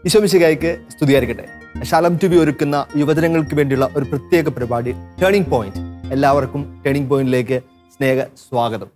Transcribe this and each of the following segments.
ഈശോമിശികായ്ക്ക് സ്തുതിയായിരിക്കട്ടെ ശാലം T V ഒരുക്കുന്ന യുവജനങ്ങൾക്ക് വേണ്ടിയുള്ള ഒരു പ്രത്യേക പരിപാടി ടേണിംഗ് പോയിന്റ് എല്ലാവർക്കും ടേണിംഗ് പോയിന്റിലേക്ക് സ്നേഹ സ്വാഗതം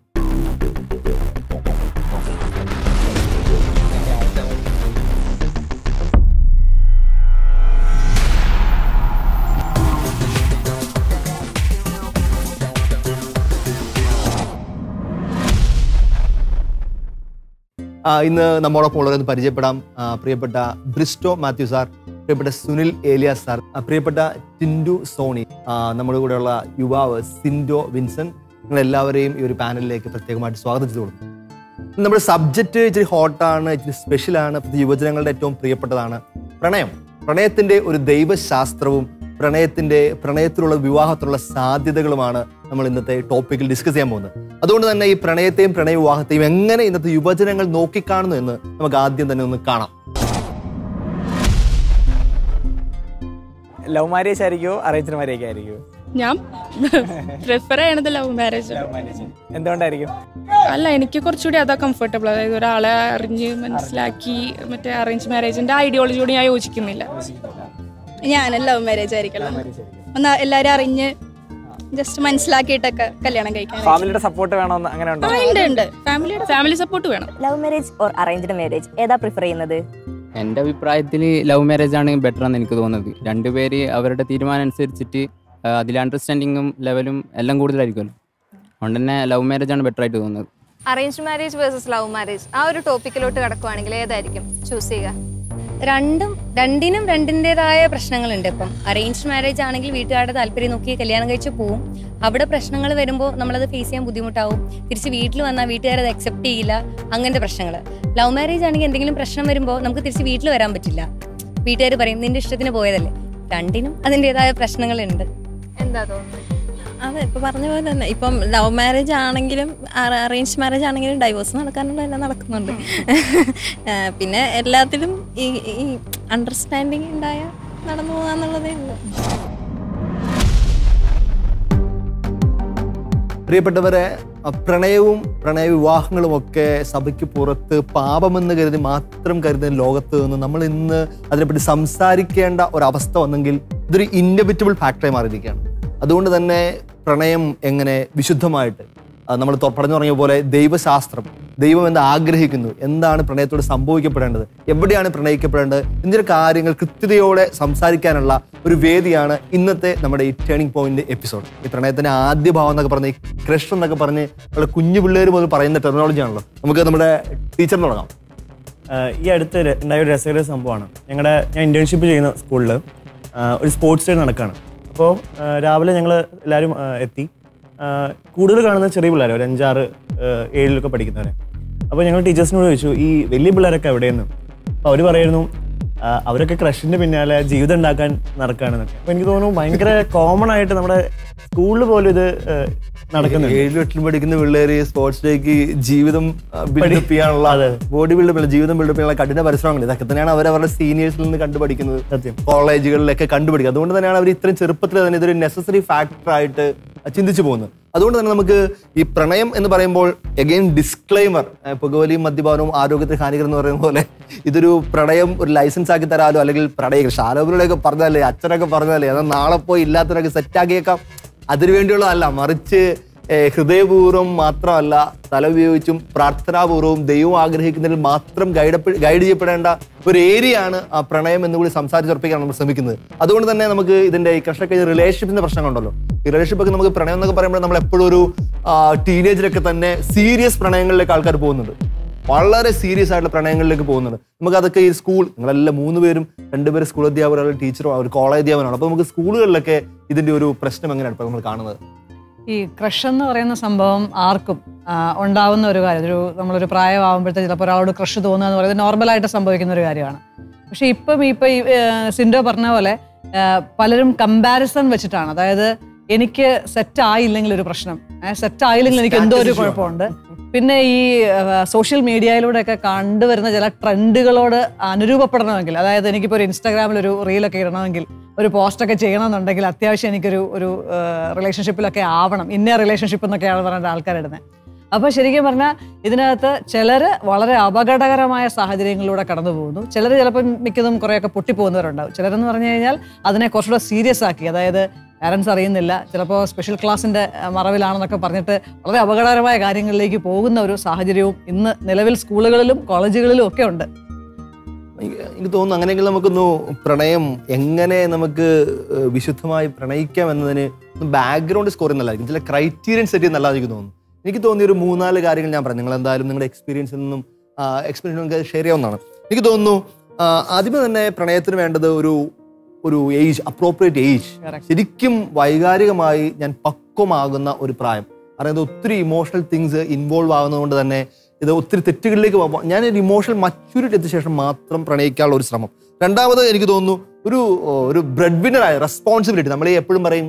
ആ, ഇന്ന് നമ്മോടൊപ്പം ഉള്ളവരെന്ന് പരിചയപ്പെടാം ആ, പ്രിയപ്പെട്ട ബ്രിസ്റ്റോ മാത്യു സാർ പ്രിയപ്പെട്ട സുനിൽ ഏലിയാസ് സാർ ആ, പ്രിയപ്പെട്ട ടിൻഡു സോണി ആ, നമ്മുടെ കൂടെയുള്ള യുവാവ് സിൻഡോ വിൻസൻ നിങ്ങൾ എല്ലാവരെയും ഈ ഒരു പാനലിലേക്ക് പ്രത്യേകമായിട്ട് സ്വാഗതം ചെയ്തു കൊടുക്കും നമ്മുടെ സബ്ജക്റ്റ് ഇച്ചിരി ഹോട്ടാണ് ഇച്ചിരി സ്പെഷ്യലാണ് യുവജനങ്ങളുടെ ഏറ്റവും പ്രിയപ്പെട്ടതാണ് പ്രണയം പ്രണയത്തിന്റെ ഒരു ദൈവശാസ്ത്രവും പ്രണയത്തിന്റെ പ്രണയത്തിലുള്ള വിവാഹത്തിലുള്ള സാധ്യതകളുമാണ് നമ്മൾ ഇന്നത്തെ ടോപ്പിക്കിൽ ഡിസ്കസ് ചെയ്യാൻ പോകുന്നത് അതുകൊണ്ട് തന്നെ ഈ പ്രണയത്തെയും പ്രണയ വിവാഹത്തെയും എങ്ങനെ ഇന്നത്തെ യുവജനങ്ങൾ നോക്കിക്കാണുന്നു എന്ന് നമുക്ക് ആദ്യം തന്നെ ഒന്ന് കാണാം ലവ് മാരേജ് ആയിരിക്കുമോ അറേഞ്ച്ഡ് മാരേജ് ആയിരിക്കുമോ ഞാൻ പ്രിഫർ ചെയ്യണത് ലവ് മാരേജ് ലവ് മാരേജ് എന്തുകൊണ്ടായിരിക്കും അല്ല എനിക്ക് കുറച്ചുകൂടി അതാ കംഫർട്ടബിൾ അതായത് ഒരാളെ അറിഞ്ഞ് മനസ്സിലാക്കി മറ്റേ അറേഞ്ച് മാരേജിന്റെ ഐഡിയോളജിയോട് ഞാൻ യോജിക്കുന്നില്ല ഞാൻ ലവ് മാരേജ് ആയിരിക്കണം ഒന്ന് എല്ലാരും അറിഞ്ഞ് ജസ്റ്റ് മനസ്സിലാക്കിയിട്ടൊക്കെ കല്യാണം കഴിക്കാൻ ഫാമിലിയുടെ സപ്പോർട്ട് വേണമെന്ന് അങ്ങനെ ഉണ്ടോ ആ, ഉണ്ട് ഉണ്ട് ഫാമിലിയുടെ ഫാമിലി സപ്പോർട്ട് വേണം love marriage or arranged marriage ഏതാ പ്രിഫർ ചെയ്യുന്നത് എൻ്റെ അഭിപ്രായത്തിൽ ലവ് മാരേജ് ആണ് ബെറ്റർ എന്ന് എനിക്ക് തോന്നുന്നത് രണ്ടുപേര് അവരുടെ തീരുമാനം അനുസരിച്ചിട്ട് ആ, അതിൽ അണ്ടർസ്റ്റാൻഡിങ്ങും ലെവലും എല്ലാം കൂടുതലായിരിക്കുമല്ലോ അതുകൊണ്ട് തന്നെ ലവ് മാരേജ് ആണ് ബെറ്റർ ആയിട്ട് തോന്നുന്നത് arrange marriage versus love marriage ആ ഒരു ടോപ്പിക്കിലോട്ട് കടക്കുവാണെങ്കിൽ ഏതായിരിക്കും ചൂസ് ചെയ്യുക രണ്ടും രണ്ടിനും രണ്ടിൻ്റെതായ പ്രശ്നങ്ങളുണ്ട് ഇപ്പം അറേഞ്ച്ഡ് മാരേജ് ആണെങ്കിൽ വീട്ടുകാരുടെ താല്പര്യം നോക്കി കല്യാണം കഴിച്ച് പോവും അവിടെ പ്രശ്നങ്ങൾ വരുമ്പോൾ നമ്മളത് ഫേസ് ചെയ്യാൻ ബുദ്ധിമുട്ടാവും തിരിച്ച് വീട്ടിൽ വന്നാൽ വീട്ടുകാരത് അക്സെപ്റ്റ് ചെയ്യില്ല അങ്ങനത്തെ പ്രശ്നങ്ങൾ ലവ് മാരേജ് ആണെങ്കിൽ എന്തെങ്കിലും പ്രശ്നം വരുമ്പോൾ നമുക്ക് തിരിച്ച് വീട്ടിൽ വരാൻ പറ്റില്ല വീട്ടുകാർ പറയും നിന്റെ ഇഷ്ടത്തിന് പോയതല്ലേ രണ്ടിനും അതിൻ്റെതായ പ്രശ്നങ്ങളുണ്ട് എന്താ തോന്നുന്നത് അതെ ഇപ്പൊ പറഞ്ഞ പോലെ തന്നെ ഇപ്പം ലവ് മാരേജ് ആണെങ്കിലും അറേഞ്ച് മാരേജ് ആണെങ്കിലും ഡൈവോഴ്സ് നടക്കാനുള്ള എല്ലാം നടക്കുന്നുണ്ട് ആ, പിന്നെ എല്ലാത്തിലും ഈ ഈ അണ്ടർസ്റ്റാൻഡിങ് ഉണ്ടായ നടന്നു പോകാന്നുള്ളതേ ഉള്ളൂ പ്രിയപ്പെട്ടവരെ അഹ് പ്രണയവും പ്രണയ വിവാഹങ്ങളും ഒക്കെ സഭയ്ക്ക് പുറത്ത് പാപമെന്ന് കരുതി മാത്രം കരുതുന്ന ലോകത്ത് നിന്ന് നമ്മൾ ഇന്ന് അതിനെപ്പറ്റി സംസാരിക്കേണ്ട ഒരവസ്ഥ വന്നെങ്കിൽ ഇതൊരു ഇന്നവിറ്റബിൾ ഫാക്ടറായി മാറിയിരിക്കുകയാണ് അതുകൊണ്ട് തന്നെ പ്രണയം എങ്ങനെ വിശുദ്ധമായിട്ട് അഹ് നമ്മൾ തൊ- പറഞ്ഞു പറഞ്ഞ പോലെ ദൈവശാസ്ത്രം ദൈവം എന്താ ആഗ്രഹിക്കുന്നു എന്താണ് പ്രണയത്തോട് സംഭവിക്കപ്പെടേണ്ടത് എവിടെയാണ് പ്രണയിക്കപ്പെടേണ്ടത് ഇതിന്റെ കാര്യങ്ങൾ കൃത്യതയോടെ സംസാരിക്കാനുള്ള ഒരു വേദിയാണ് ഇന്നത്തെ നമ്മുടെ ഈ ടേണിംഗ് പോയിന്റ് എപ്പിസോഡ് ഈ പ്രണയത്തിന്റെ ആദ്യ ഭാവം എന്നൊക്കെ പറഞ്ഞ് ക്രഷ് എന്നൊക്കെ പറഞ്ഞ് നമ്മളെ കുഞ്ഞു പിള്ളേർ മുതൽ പറയുന്ന ടെക്നോളജി ആണല്ലോ നമുക്ക് നമ്മുടെ ടീച്ചറിന് തുടങ്ങാം ആഹ് ഈ അടുത്ത് ര- ഉണ്ടായ ഒരു രസകര സംഭവമാണ് ഞങ്ങളുടെ ഞാൻ ഇന്റേൺഷിപ്പ് ചെയ്യുന്ന സ്കൂളിൽ ഒരു സ്പോർട്സ് ഡേ നടക്കുകയാണ് അപ്പോൾ രാവിലെ ഞങ്ങൾ എല്ലാവരും ആഹ് എത്തി ആഹ് കൂടുതൽ കാണുന്നത് ചെറിയ പിള്ളേരെ ഒരു അഞ്ചാറ് ആഹ് ഏഴിലൊക്കെ പഠിക്കുന്നവരെ അപ്പോൾ ഞങ്ങൾ ടീച്ചേഴ്സിനോട് ചോദിച്ചു ഈ വലിയ പിള്ളേരൊക്കെ എവിടെയെന്ന് അപ്പോൾ അവർ പറയായിരുന്നു ആഹ് അവരൊക്കെ ക്രഷിൻ്റെ പിന്നാലെ ജീവിതം ഉണ്ടാക്കാൻ നടക്കുകയാണെന്നൊക്കെ അപ്പോൾ എനിക്ക് തോന്നുന്നു ഭയങ്കര കോമൺ ആയിട്ട് നമ്മുടെ സ്കൂളിൽ പോലും ഇത് ആഹ് നടക്കുന്നുണ്ട് ഏഴിലും എട്ടിലും പഠിക്കുന്ന പിള്ളേര് സ്പോർട്സ് ഡേക്ക് ജീവിതം ബിൽഡപ്പ് ചെയ്യാനുള്ള ബോഡി ബിൽഡപ്പ് ജീവിതം ബിൽഡപ്പ് ചെയ്യാനുള്ള കഠിന പരിശ്രമങ്ങൾ ഇതൊക്കെ തന്നെയാണ് അവർ അവരുടെ സീനിയേഴ്സിൽ നിന്ന് കണ്ടുപഠിക്കുന്നത് സത്യം. കോളേജുകളിലൊക്കെ കണ്ടുപിടിക്കുക അതുകൊണ്ട് തന്നെയാണ് അവർ ഇത്രയും ചെറുപ്പത്തിൽ തന്നെ ഇതൊരു നെസസറി ഫാക്ടർ ആയിട്ട് ചിന്തിച്ചു പോകുന്നത് അതുകൊണ്ട് തന്നെ നമുക്ക് ഈ പ്രണയം എന്ന് പറയുമ്പോൾ എഗെയിൻ ഡിസ്ക്ലൈമർ പുകവലിയും മദ്യപാനവും ആരോഗ്യത്തിന് ഹാനികരം എന്ന് പറയുന്ന പോലെ ഇതൊരു പ്രണയം ഒരു ലൈസൻസ് ആക്കി തരാലോ അല്ലെങ്കിൽ പ്രണയം ശാലോപുരകളൊക്കെ പറഞ്ഞാലേ അച്ഛനൊക്കെ പറഞ്ഞാലേ എന്നാൽ നാളെ പോയി ഇല്ലാത്തവരൊക്കെ സെറ്റാക്കിയേക്കാം അതിനുവേണ്ടിയുള്ളതല്ല മറിച്ച് ഏഹ്, ഹൃദയപൂർവ്വം മാത്രമല്ല തല ഉപയോഗിച്ചും പ്രാർത്ഥനാപൂർവ്വം ദൈവം ആഗ്രഹിക്കുന്നതിൽ മാത്രം ഗൈഡ് ഗൈഡ് ചെയ്യപ്പെടേണ്ട ഒരു ഏരിയ ആണ് ആ പ്രണയം എന്ന് കൂടി സംസാരിച്ചുറപ്പിക്കാൻ നമ്മൾ ശ്രമിക്കുന്നത് അതുകൊണ്ട് തന്നെ നമുക്ക് ഇതിന്റെ ഈ കർഷക റിലേഷൻഷിപ്പിന്റെ പ്രശ്നങ്ങളുണ്ടല്ലോ ഈ റിലേഷൻഷിപ്പ് ഒക്കെ നമുക്ക് പ്രണയം എന്നൊക്കെ പറയുമ്പോൾ നമ്മൾ എപ്പോഴും ഒരു ടീനേജിലൊക്കെ തന്നെ സീരിയസ് പ്രണയങ്ങളിലേക്ക് ആൾക്കാർ പോകുന്നുണ്ട് വളരെ സീരിയസ് ആയിട്ടുള്ള പ്രണയങ്ങളിലേക്ക് പോകുന്നുണ്ട് നമുക്ക് അതൊക്കെ ഈ സ്കൂൾ നിങ്ങളെല്ലാം മൂന്ന് പേരും രണ്ടുപേരും സ്കൂൾ അധ്യാപകർ അല്ലെങ്കിൽ ടീച്ചറോ ഒരു കോളേജ് അധ്യാപകനാണ് അപ്പോൾ നമുക്ക് സ്കൂളുകളിലൊക്കെ ഇതിന്റെ ഒരു പ്രശ്നം എങ്ങനെയാണ് ഇപ്പോൾ നമ്മൾ കാണുന്നത് ഈ ക്രഷ് എന്ന് പറയുന്ന സംഭവം ആർക്കും ആ, ഉണ്ടാവുന്ന ഒരു കാര്യം ഒരു നമ്മളൊരു പ്രായമാകുമ്പോഴത്തെ ചിലപ്പോൾ ഒരാളോട് ക്രഷ് തോന്നുക എന്ന് പറയുന്നത് നോർമലായിട്ട് സംഭവിക്കുന്ന ഒരു കാര്യമാണ് പക്ഷെ ഇപ്പം ഇപ്പം ഈ ആ, സിൻഡോ പറഞ്ഞ പോലെ ആ, പലരും കമ്പാരിസൺ വെച്ചിട്ടാണ് അതായത് എനിക്ക് സെറ്റ് ആയില്ലെങ്കിൽ ഒരു പ്രശ്നം സെറ്റ് ആയില്ലെങ്കിൽ എനിക്ക് എന്തോ ഒരു Status issue കുഴപ്പമുണ്ട് പിന്നെ ഈ സോഷ്യൽ മീഡിയയിലൂടെയൊക്കെ കണ്ടുവരുന്ന ചില ട്രെൻഡുകളോട് അനുരൂപപ്പെടണമെങ്കിൽ അതായത് എനിക്കിപ്പോൾ ഒരു ഇൻസ്റ്റാഗ്രാമിൽ ഒരു റീലൊക്കെ ഇടണമെങ്കിൽ ഒരു പോസ്റ്റൊക്കെ ചെയ്യണമെന്നുണ്ടെങ്കിൽ അത്യാവശ്യം എനിക്കൊരു ഒരു റിലേഷൻഷിപ്പിലൊക്കെ ആവണം ഇന്ന റിലേഷൻഷിപ്പ് എന്നൊക്കെയാണ് പറഞ്ഞിട്ട് ആൾക്കാർ ഇടുന്നത് അപ്പോൾ ശരിക്കും പറഞ്ഞാൽ ഇതിനകത്ത് ചിലർ വളരെ അപകടകരമായ സാഹചര്യങ്ങളിലൂടെ കടന്നു പോകുന്നു ചിലർ ചിലപ്പോൾ മിക്കതും കുറേയൊക്കെ പൊട്ടിപ്പോകുന്നവരുണ്ടാവും ചിലരെന്ന് പറഞ്ഞു കഴിഞ്ഞാൽ അതിനെ കുറച്ചുകൂടെ സീരിയസ് ആക്കി അതായത് പാരൻസ് അറിയുന്നില്ല ചിലപ്പോൾ സ്പെഷ്യൽ ക്ലാസ്സിൻ്റെ മറവിലാണെന്നൊക്കെ പറഞ്ഞിട്ട് വളരെ അപകടകരമായ കാര്യങ്ങളിലേക്ക് പോകുന്ന ഒരു സാഹചര്യവും ഇന്ന് നിലവിൽ സ്കൂളുകളിലും കോളേജുകളിലും ഒക്കെ ഉണ്ട് എനിക്ക് എനിക്ക് തോന്നുന്നു അങ്ങനെയെങ്കിൽ നമുക്കൊന്ന് പ്രണയം എങ്ങനെ നമുക്ക് ഏഹ്, വിശുദ്ധമായി പ്രണയിക്കാം എന്നതിന് ബാക്ക്ഗ്രൗണ്ട് സ്കോർ നല്ലതായിരിക്കും ചില ക്രൈറ്റീരിയൻ സെറ്റ് ചെയ്യുന്ന നല്ലതായിരിക്കും എനിക്ക് തോന്നുന്നു എനിക്ക് തോന്നിയ ഒരു മൂന്നാല് കാര്യങ്ങൾ ഞാൻ പറഞ്ഞു നിങ്ങൾ എന്തായാലും നിങ്ങളുടെ എക്സ്പീരിയൻസിൽ നിന്നും എക്സ്പീരിയൻസ് നിങ്ങൾക്ക് ഷെയർ ചെയ്യാവുന്നതാണ് എനിക്ക് തോന്നുന്നു ആ, ആദ്യമേ തന്നെ പ്രണയത്തിന് വേണ്ടത് ഒരു ഒരു ഏജ് അപ്രോപ്രിയേറ്റ് ഏജ് ശരിക്കും വൈകാരികമായി ഞാൻ പക്വമാകുന്ന ഒരു പ്രായം കാരണം ഇത് ഒത്തിരി ഇമോഷണൽ തിങ്സ് ഇൻവോൾവ് ആകുന്നതുകൊണ്ട് തന്നെ ഇത് ഒത്തിരി തെറ്റുകളിലേക്ക് പോകാം ഞാൻ ഒരു ഇമോഷണൽ മച്യൂരിറ്റി എത്തിയ ശേഷം മാത്രം പ്രണയിക്കാനുള്ള ഒരു ശ്രമം രണ്ടാമത് എനിക്ക് തോന്നുന്നു ഒരു ഒരു ബ്രെഡ് വിന്നറായ റെസ്പോൺസിബിലിറ്റി നമ്മൾ ഈ എപ്പോഴും പറയും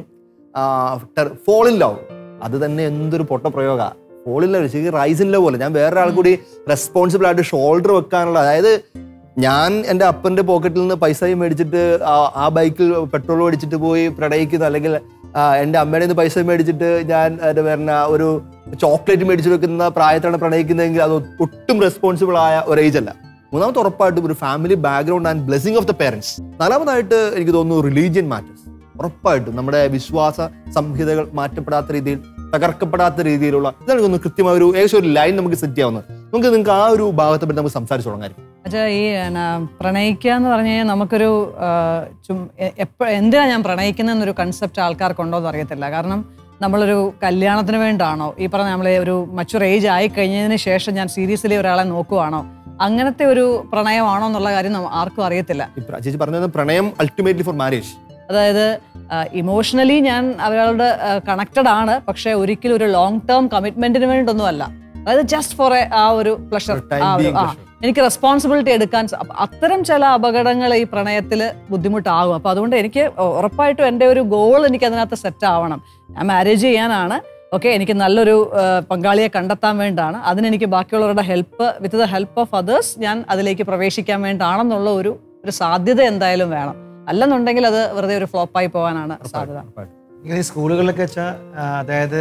ഫോൾ ഇൻ ലവ് അത് തന്നെ എന്തൊരു പൊട്ട പ്രയോഗ ഫോൾ ഇൻ ലവ് ശരിക്കും റൈസ് ഇൻ ലവ് പോലെ ഞാൻ വേറൊരാൾ കൂടി റെസ്പോൺസിബിൾ ആയിട്ട് ഷോൾഡർ വെക്കാനുള്ള അതായത് ഞാൻ എൻ്റെ അപ്പൻ്റെ പോക്കറ്റിൽ നിന്ന് പൈസയും മേടിച്ചിട്ട് ആ- ആ ബൈക്കിൽ പെട്രോൾ മേടിച്ചിട്ട് പോയി പ്രണയിക്കുന്നു അല്ലെങ്കിൽ ആ, എൻ്റെ അമ്മയുടെ നിന്ന് പൈസ മേടിച്ചിട്ട് ഞാൻ എന്താ പറഞ്ഞ ഒരു ചോക്ലേറ്റ് മേടിച്ച് വെക്കുന്ന പ്രായത്തിലാണ് പ്രണയിക്കുന്നതെങ്കിൽ അത് ഒട്ടും റെസ്പോൺസിബിൾ ആയ ഒരു ഏജ് അല്ല മൂന്നാമത്തെ ഉറപ്പായിട്ടും ഒരു family background and blessing of the parents നാലാമതായിട്ട് എനിക്ക് തോന്നുന്നു റിലീജിയൻ മാറ്റേഴ്സ് ഉറപ്പായിട്ടും നമ്മുടെ വിശ്വാസ സംഹിതകൾ മാറ്റപ്പെടാത്ത രീതിയിൽ തകർക്കപ്പെടാത്ത രീതിയിലുള്ള ഇതാണ് എനിക്ക് തോന്നുന്നു കൃത്യമായ ഒരു ഏകദേശം ഒരു ലൈൻ നമുക്ക് സെറ്റ് ചെയ്യാവുന്നത് നമുക്ക് നിങ്ങൾക്ക് ആ ഒരു ഭാഗത്തെ പറ്റി നമുക്ക് സംസാരിച്ചു തുടങ്ങാം അച്ഛാ ഈ എന്നാ, പ്രണയിക്കുക എന്ന് പറഞ്ഞു കഴിഞ്ഞാൽ നമുക്കൊരു ആ, ചും എപ്പോ എന്തിനാ ഞാൻ പ്രണയിക്കുന്ന എന്നൊരു കൺസെപ്റ്റ് ആൾക്കാർക്കുണ്ടോ എന്ന് അറിയത്തില്ല കാരണം നമ്മളൊരു കല്യാണത്തിന് വേണ്ടാണോ ഈ പറഞ്ഞ നമ്മൾ ഒരു മച്ചുർ ഏജ് ആയി കഴിഞ്ഞതിന് ശേഷം ഞാൻ സീരിയസ്ലി ഒരാളെ നോക്കുവാണോ അങ്ങനത്തെ ഒരു പ്രണയമാണോ എന്നുള്ള കാര്യം നമ്മ- ആർക്കും അറിയത്തില്ല ഈ പ്ര- ചേച്ചി പറഞ്ഞത് പ്രണയം അൾട്ടിമേറ്റ്ലി ഫോർ മാരേജ് അതായത് ഇമോഷണലി ഞാൻ അവരോട് കണക്റ്റഡ് ആണ് പക്ഷെ ഒരിക്കലും ഒരു ലോങ് ടേം കമ്മിറ്റ്മെന്റിന് വേണ്ടിയൊന്നുമല്ല അതായത് ജസ്റ്റ് ഫോർ ആ ഒരു പ്ലഷർ time ആ ഒരു being ആ എനിക്ക് റെസ്പോൺസിബിലിറ്റി എടുക്കാൻ സ- അപ്പ അത്തരം ചില അപകടങ്ങൾ ഈ പ്രണയത്തിൽ ബുദ്ധിമുട്ടാകും അപ്പൊ അതുകൊണ്ട് എനിക്ക് ഉറപ്പായിട്ടും എൻ്റെ ഒരു ഗോൾ എനിക്ക് അതിനകത്ത് സെറ്റ് ആവണം ഞാൻ മാരേജ് ചെയ്യാനാണ് ഓക്കെ എനിക്ക് നല്ലൊരു ആ, പങ്കാളിയെ കണ്ടെത്താൻ വേണ്ടിയാണ് അതിനെനിക്ക് ബാക്കിയുള്ളവരുടെ help with the help of others ഞാൻ അതിലേക്ക് പ്രവേശിക്കാൻ വേണ്ടിയാണെന്നുള്ള ഒരു ഒരു സാധ്യത എന്തായാലും വേണം അല്ലെന്നുണ്ടെങ്കിൽ അത് വെറുതെ ഒരു ഫ്ലോപ്പായി പോകാനാണ് സാധ്യത ഇങ്ങനെ ഈ സ്കൂളുകളിലൊക്കെ വെച്ചാൽ അതായത്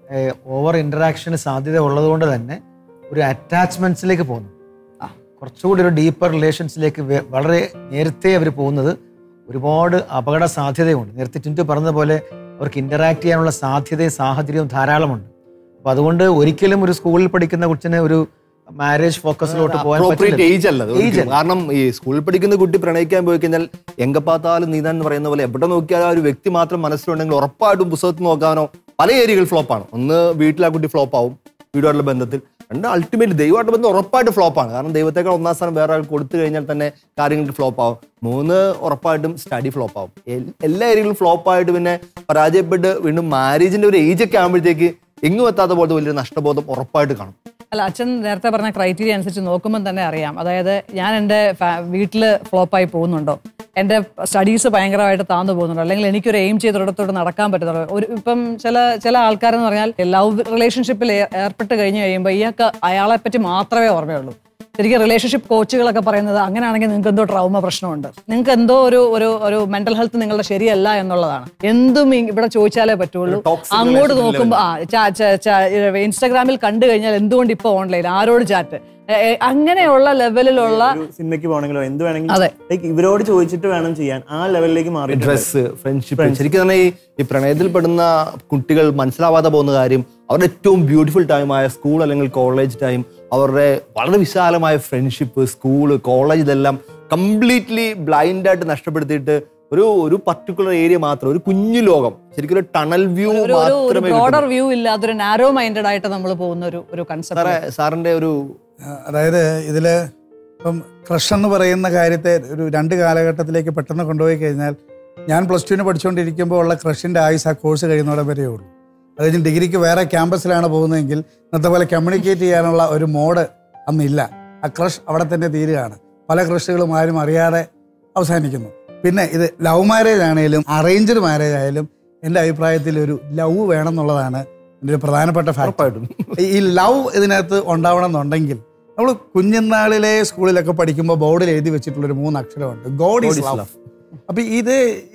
ഓവർ ഇന്ററാക്ഷന് സാധ്യത ഉള്ളതുകൊണ്ട് തന്നെ ഒരു അറ്റാച്ച്മെന്റ്സിലേക്ക് പോകുന്നു കുറച്ചുകൂടി ഒരു ഡീപ്പർ റിലേഷൻസിലേക്ക് വെ- വളരെ നേരത്തെ അവർ പോകുന്നത് ഒരുപാട് അപകട സാധ്യതയുണ്ട് നേരത്തെ ടിൻറ്റു പറഞ്ഞതുപോലെ അവർക്ക് ഇന്ററാക്ട് ചെയ്യാനുള്ള സാധ്യതയും സാഹചര്യവും ധാരാളമുണ്ട് അപ്പൊ അതുകൊണ്ട് ഒരിക്കലും ഒരു സ്കൂളിൽ പഠിക്കുന്ന കൊച്ചിന് ഒരു മാരേജ് ഫോക്കസിലോട്ട് പോകാൻ അപ്രോപ്രിയേറ്റ് പറ്റില്ല. ഏജ് അല്ല അത് Age ഒരിക്കലും. അല്ല. കാരണം ഈ സ്കൂളിൽ പഠിക്കുന്ന കുട്ടി പ്രണയിക്കാൻ പോയി കഴിഞ്ഞാൽ എങ്കപ്പാത്താലും നീതാൻ എന്ന് പറയുന്ന പോലെ എവിടെ നോക്കിയാൽ ആ ഒരു വ്യക്തി മാത്രം മനസ്സിലുണ്ടെങ്കിൽ ഉറപ്പായിട്ടും പുസ്തകത്തിൽ നോക്കാനോ പല ഏരിയകൾ ഫ്ലോപ്പാണ് ഒന്ന് വീട്ടിൽ ആ കുട്ടി ഫ്ലോപ്പ് ആവും വീടുമായിട്ടുള്ള ബന്ധത്തിൽ രണ്ട് അൾട്ടിമേറ്റ് ദൈവമായിട്ട് ബന്ധം ഉറപ്പായിട്ട് ഫ്ലോപ്പാണ് കാരണം ദൈവത്തേക്കാൾ ഒന്നാം സ്ഥാനം വേറെ ആൾ കൊടുത്തു കഴിഞ്ഞാൽ തന്നെ കാര്യങ്ങൾക്ക് ഫ്ലോപ്പ് ആവും മൂന്ന് ഉറപ്പായിട്ടും സ്റ്റഡി ഫ്ലോപ്പ് ആവും എൽ- എല്ലാ ഏരിയകളിലും ഫ്ലോപ്പ് ആയിട്ട് പിന്നെ പരാജയപ്പെട്ട് വീണ്ടും മാരേജിന്റെ ഒരു ഏജ് ഒക്കെ ആകുമ്പോഴത്തേക്ക് എങ്ങും എത്താത്ത പോലത്തെ വലിയൊരു നഷ്ടബോധം ഉറപ്പായിട്ട് കാണും അല്ല അച്ഛൻ നേരത്തെ പറഞ്ഞ ക്രൈറ്റീരിയ അനുസരിച്ച് നോക്കുമ്പോൾ തന്നെ അറിയാം അതായത് ഞാൻ എൻ്റെ വീട്ടിൽ ഫ്ലോപ്പായി പോകുന്നുണ്ടോ എൻ്റെ സ്റ്റഡീസ് ഭയങ്കരമായിട്ട് താന്നു പോകുന്നുണ്ടോ അല്ലെങ്കിൽ എനിക്കൊരു എയിം ചെയ്തൊരിടത്തോട്ട് നടക്കാൻ പറ്റുന്നുണ്ടോ ഒരു ഇപ്പം ചില ചില ആൾക്കാരെന്ന് പറഞ്ഞാൽ ലവ് റിലേഷൻഷിപ്പിൽ ഏർപ്പെട്ട് കഴിഞ്ഞ് കഴിയുമ്പോൾ ഇയാൾക്ക് അയാളെ പറ്റി മാത്രമേ ഓർമ്മയുള്ളൂ ശരിക്കും റിലേഷൻഷിപ്പ് കോച്ചുകളൊക്കെ പറയുന്നത് അങ്ങനെയാണെങ്കിൽ നിങ്ങൾക്ക് എന്തോ ട്രൗമ പ്രശ്നമുണ്ട് നിങ്ങൾക്ക് എന്തോ ഒരു ഒരു ഒരു മെന്റൽ ഹെൽത്ത് നിങ്ങളുടെ ശരിയല്ല എന്നുള്ളതാണ് എന്തും ഇ- ഇവിടെ ചോദിച്ചാലേ പറ്റുള്ളൂ toxic അങ്ങോട്ട് relationship നോക്കുമ്പോൾ ആ ചാ- ചാ- ചാ- ഇൻസ്റ്റാഗ്രാമിൽ കണ്ടു കഴിഞ്ഞാൽ എന്തുകൊണ്ട് ഇപ്പൊ ഓൺലൈൻ ആരോട് ചാറ്റ് അങ്ങനെയുള്ള ലെവലിലുള്ള ഒരു സിനിമയ്ക്ക് പോകണമെങ്കിലോ എന്ത് അതെ. വേണമെങ്കിലും ലൈക്ക് ഇവരോട് ചോദിച്ചിട്ട് വേണം ചെയ്യാൻ ആ ലെവലിലേക്ക് മാറി ഡ്രസ്സ് ഫ്രണ്ട്ഷിപ്പ് ശരിക്കും തന്നെ ഈ ഈ പ്രണയത്തിൽ പെടുന്ന കുട്ടികൾ മനസ്സിലാവാതെ പോകുന്ന കാര്യം അവരുടെ ഏറ്റവും ബ്യൂട്ടിഫുൾ ടൈമായ സ്കൂൾ അല്ലെങ്കിൽ കോളേജ് ടൈം അവരുടെ വളരെ വിശാലമായ ഫ്രണ്ട്ഷിപ്പ് സ്കൂള് കോളേജ് ഇതെല്ലാം കംപ്ലീറ്റ്ലി ബ്ലൈൻഡ് ആയിട്ട് നഷ്ടപ്പെടുത്തിയിട്ട് ഒരു ഒരു പർട്ടിക്കുലർ ഏരിയ മാത്രം ഒരു കുഞ്ഞു ലോകം ശരിക്കും ഒരു ടണൽ വ്യൂ ഒരു ഒരു മാത്രമേ ബ്രോഡർ കിട്ടുന്നുള്ളൂ. വ്യൂ ഇല്ലാത്തൊരു നാരോ മൈൻഡഡ് ആയിട്ട് നമ്മൾ പോകുന്ന ഒരു ഒരു സാറേ കൺസെപ്റ്റ് സാറിന്റെ ഒരു അതായത് ഇതിൽ ഇപ്പം ക്രഷ് എന്ന് പറയുന്ന കാര്യത്തെ ഒരു രണ്ട് കാലഘട്ടത്തിലേക്ക് പെട്ടെന്ന് കൊണ്ടുപോയി കഴിഞ്ഞാൽ ഞാൻ പ്ലസ് ടുവിന് പഠിച്ചുകൊണ്ടിരിക്കുമ്പോൾ ഉള്ള ക്രഷിൻ്റെ ആയുസ് ആ കോഴ്സ് കഴിയുന്നവിടെ വരെയേ ഉള്ളൂ അത് കഴിഞ്ഞ് ഡിഗ്രിക്ക് വേറെ ക്യാമ്പസിലാണ് പോകുന്നതെങ്കിൽ ഇന്നത്തെ പോലെ കമ്മ്യൂണിക്കേറ്റ് ചെയ്യാനുള്ള ഒരു മോഡ് അന്നില്ല ആ ക്രഷ് അവിടെ തന്നെ തീരുകയാണ് പല ക്രഷുകളും ആരും അറിയാതെ അവസാനിക്കുന്നു പിന്നെ ഇത് ലവ് മാരേജ് ആണെങ്കിലും അറേഞ്ച്ഡ് മാരേജ് ആയാലും എൻ്റെ അഭിപ്രായത്തിൽ ഒരു ലവ് വേണം എന്നുള്ളതാണ് എൻ്റെ ഒരു പ്രധാനപ്പെട്ട ഫാക്ടർ ഈ ലവ് ഇതിനകത്ത് ഉണ്ടാവണം എന്നുണ്ടെങ്കിൽ നമ്മൾ കുഞ്ഞുനാളിലെ സ്കൂളിലൊക്കെ പഠിക്കുമ്പോൾ ബോർഡിൽ എഴുതി വെച്ചിട്ടുള്ള ഒരു മൂന്ന് അക്ഷരമുണ്ട് God God is is love love. അപ്പൊ ഇത് ഈ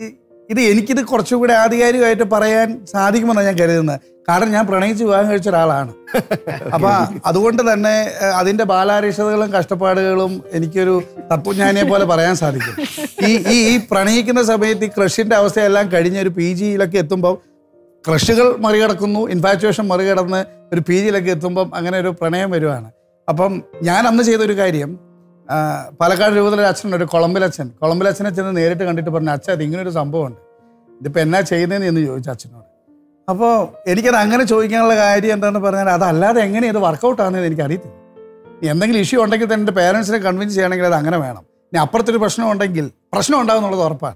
ഇത് എനിക്കിത് കുറച്ചുകൂടി ആധികാരികമായിട്ട് പറയാൻ സാധിക്കുമെന്നാണ് ഞാൻ കരുതുന്നത് കാരണം ഞാൻ പ്രണയിച്ച് വിവാഹം കഴിച്ച ഒരാളാണ് അപ്പൊ അതുകൊണ്ട് തന്നെ ഏഹ്, അതിന്റെ ബാലാരിഷ്ടതകളും കഷ്ടപ്പാടുകളും എനിക്കൊരു തത്വജ്ഞാനിയെ പോലെ പറയാൻ സാധിക്കും ഈ ഈ ഈ പ്രണയിക്കുന്ന സമയത്ത് ഈ ക്രഷിന്റെ അവസ്ഥയെല്ലാം കഴിഞ്ഞ് ഒരു പി ജിയിലൊക്കെ എത്തുമ്പോൾ ക്രഷുകൾ മറികടക്കുന്നു ഇൻഫാറ്റുവേഷൻ മറികടന്ന് ഒരു പി ജിയിലൊക്കെ എത്തുമ്പം അങ്ങനെ ഒരു പ്രണയം വരുവാണ് അപ്പം ഞാൻ അന്ന് ചെയ്തൊരു കാര്യം ആ, പാലക്കാട് രൂപത്തിലൊരു അച്ഛനുണ്ട് ഒരു കൊളമ്പിലച്ഛൻ കൊളമ്പിലച്ഛനെ ചെന്ന് നേരിട്ട് കണ്ടിട്ട് പറഞ്ഞു അച്ഛൻ അത് ഇങ്ങനൊരു സംഭവമുണ്ട് ഇതിപ്പോൾ എന്നാ ചെയ്യുന്നതെന്ന് എന്ന് ചോദിച്ചു അച്ഛനോട് അപ്പോൾ എനിക്കത് അങ്ങനെ ചോദിക്കാനുള്ള കാര്യം എന്താണെന്ന് പറഞ്ഞാൽ അതല്ലാതെ എങ്ങനെ ഇത് വർക്കൗട്ട് ആണെന്ന് എനിക്ക് അറിയത്തില്ല ഇനി എന്തെങ്കിലും ഇഷ്യൂ ഉണ്ടെങ്കിൽ തന്നെ എൻ്റെ പേരൻസിനെ കൺവിൻസ് ചെയ്യണമെങ്കിൽ അത് അങ്ങനെ വേണം ഇനി അപ്പുറത്തൊരു പ്രശ്നം ഉണ്ടെങ്കിൽ പ്രശ്നം ഉണ്ടാവും എന്നുള്ളത് ഉറപ്പാണ്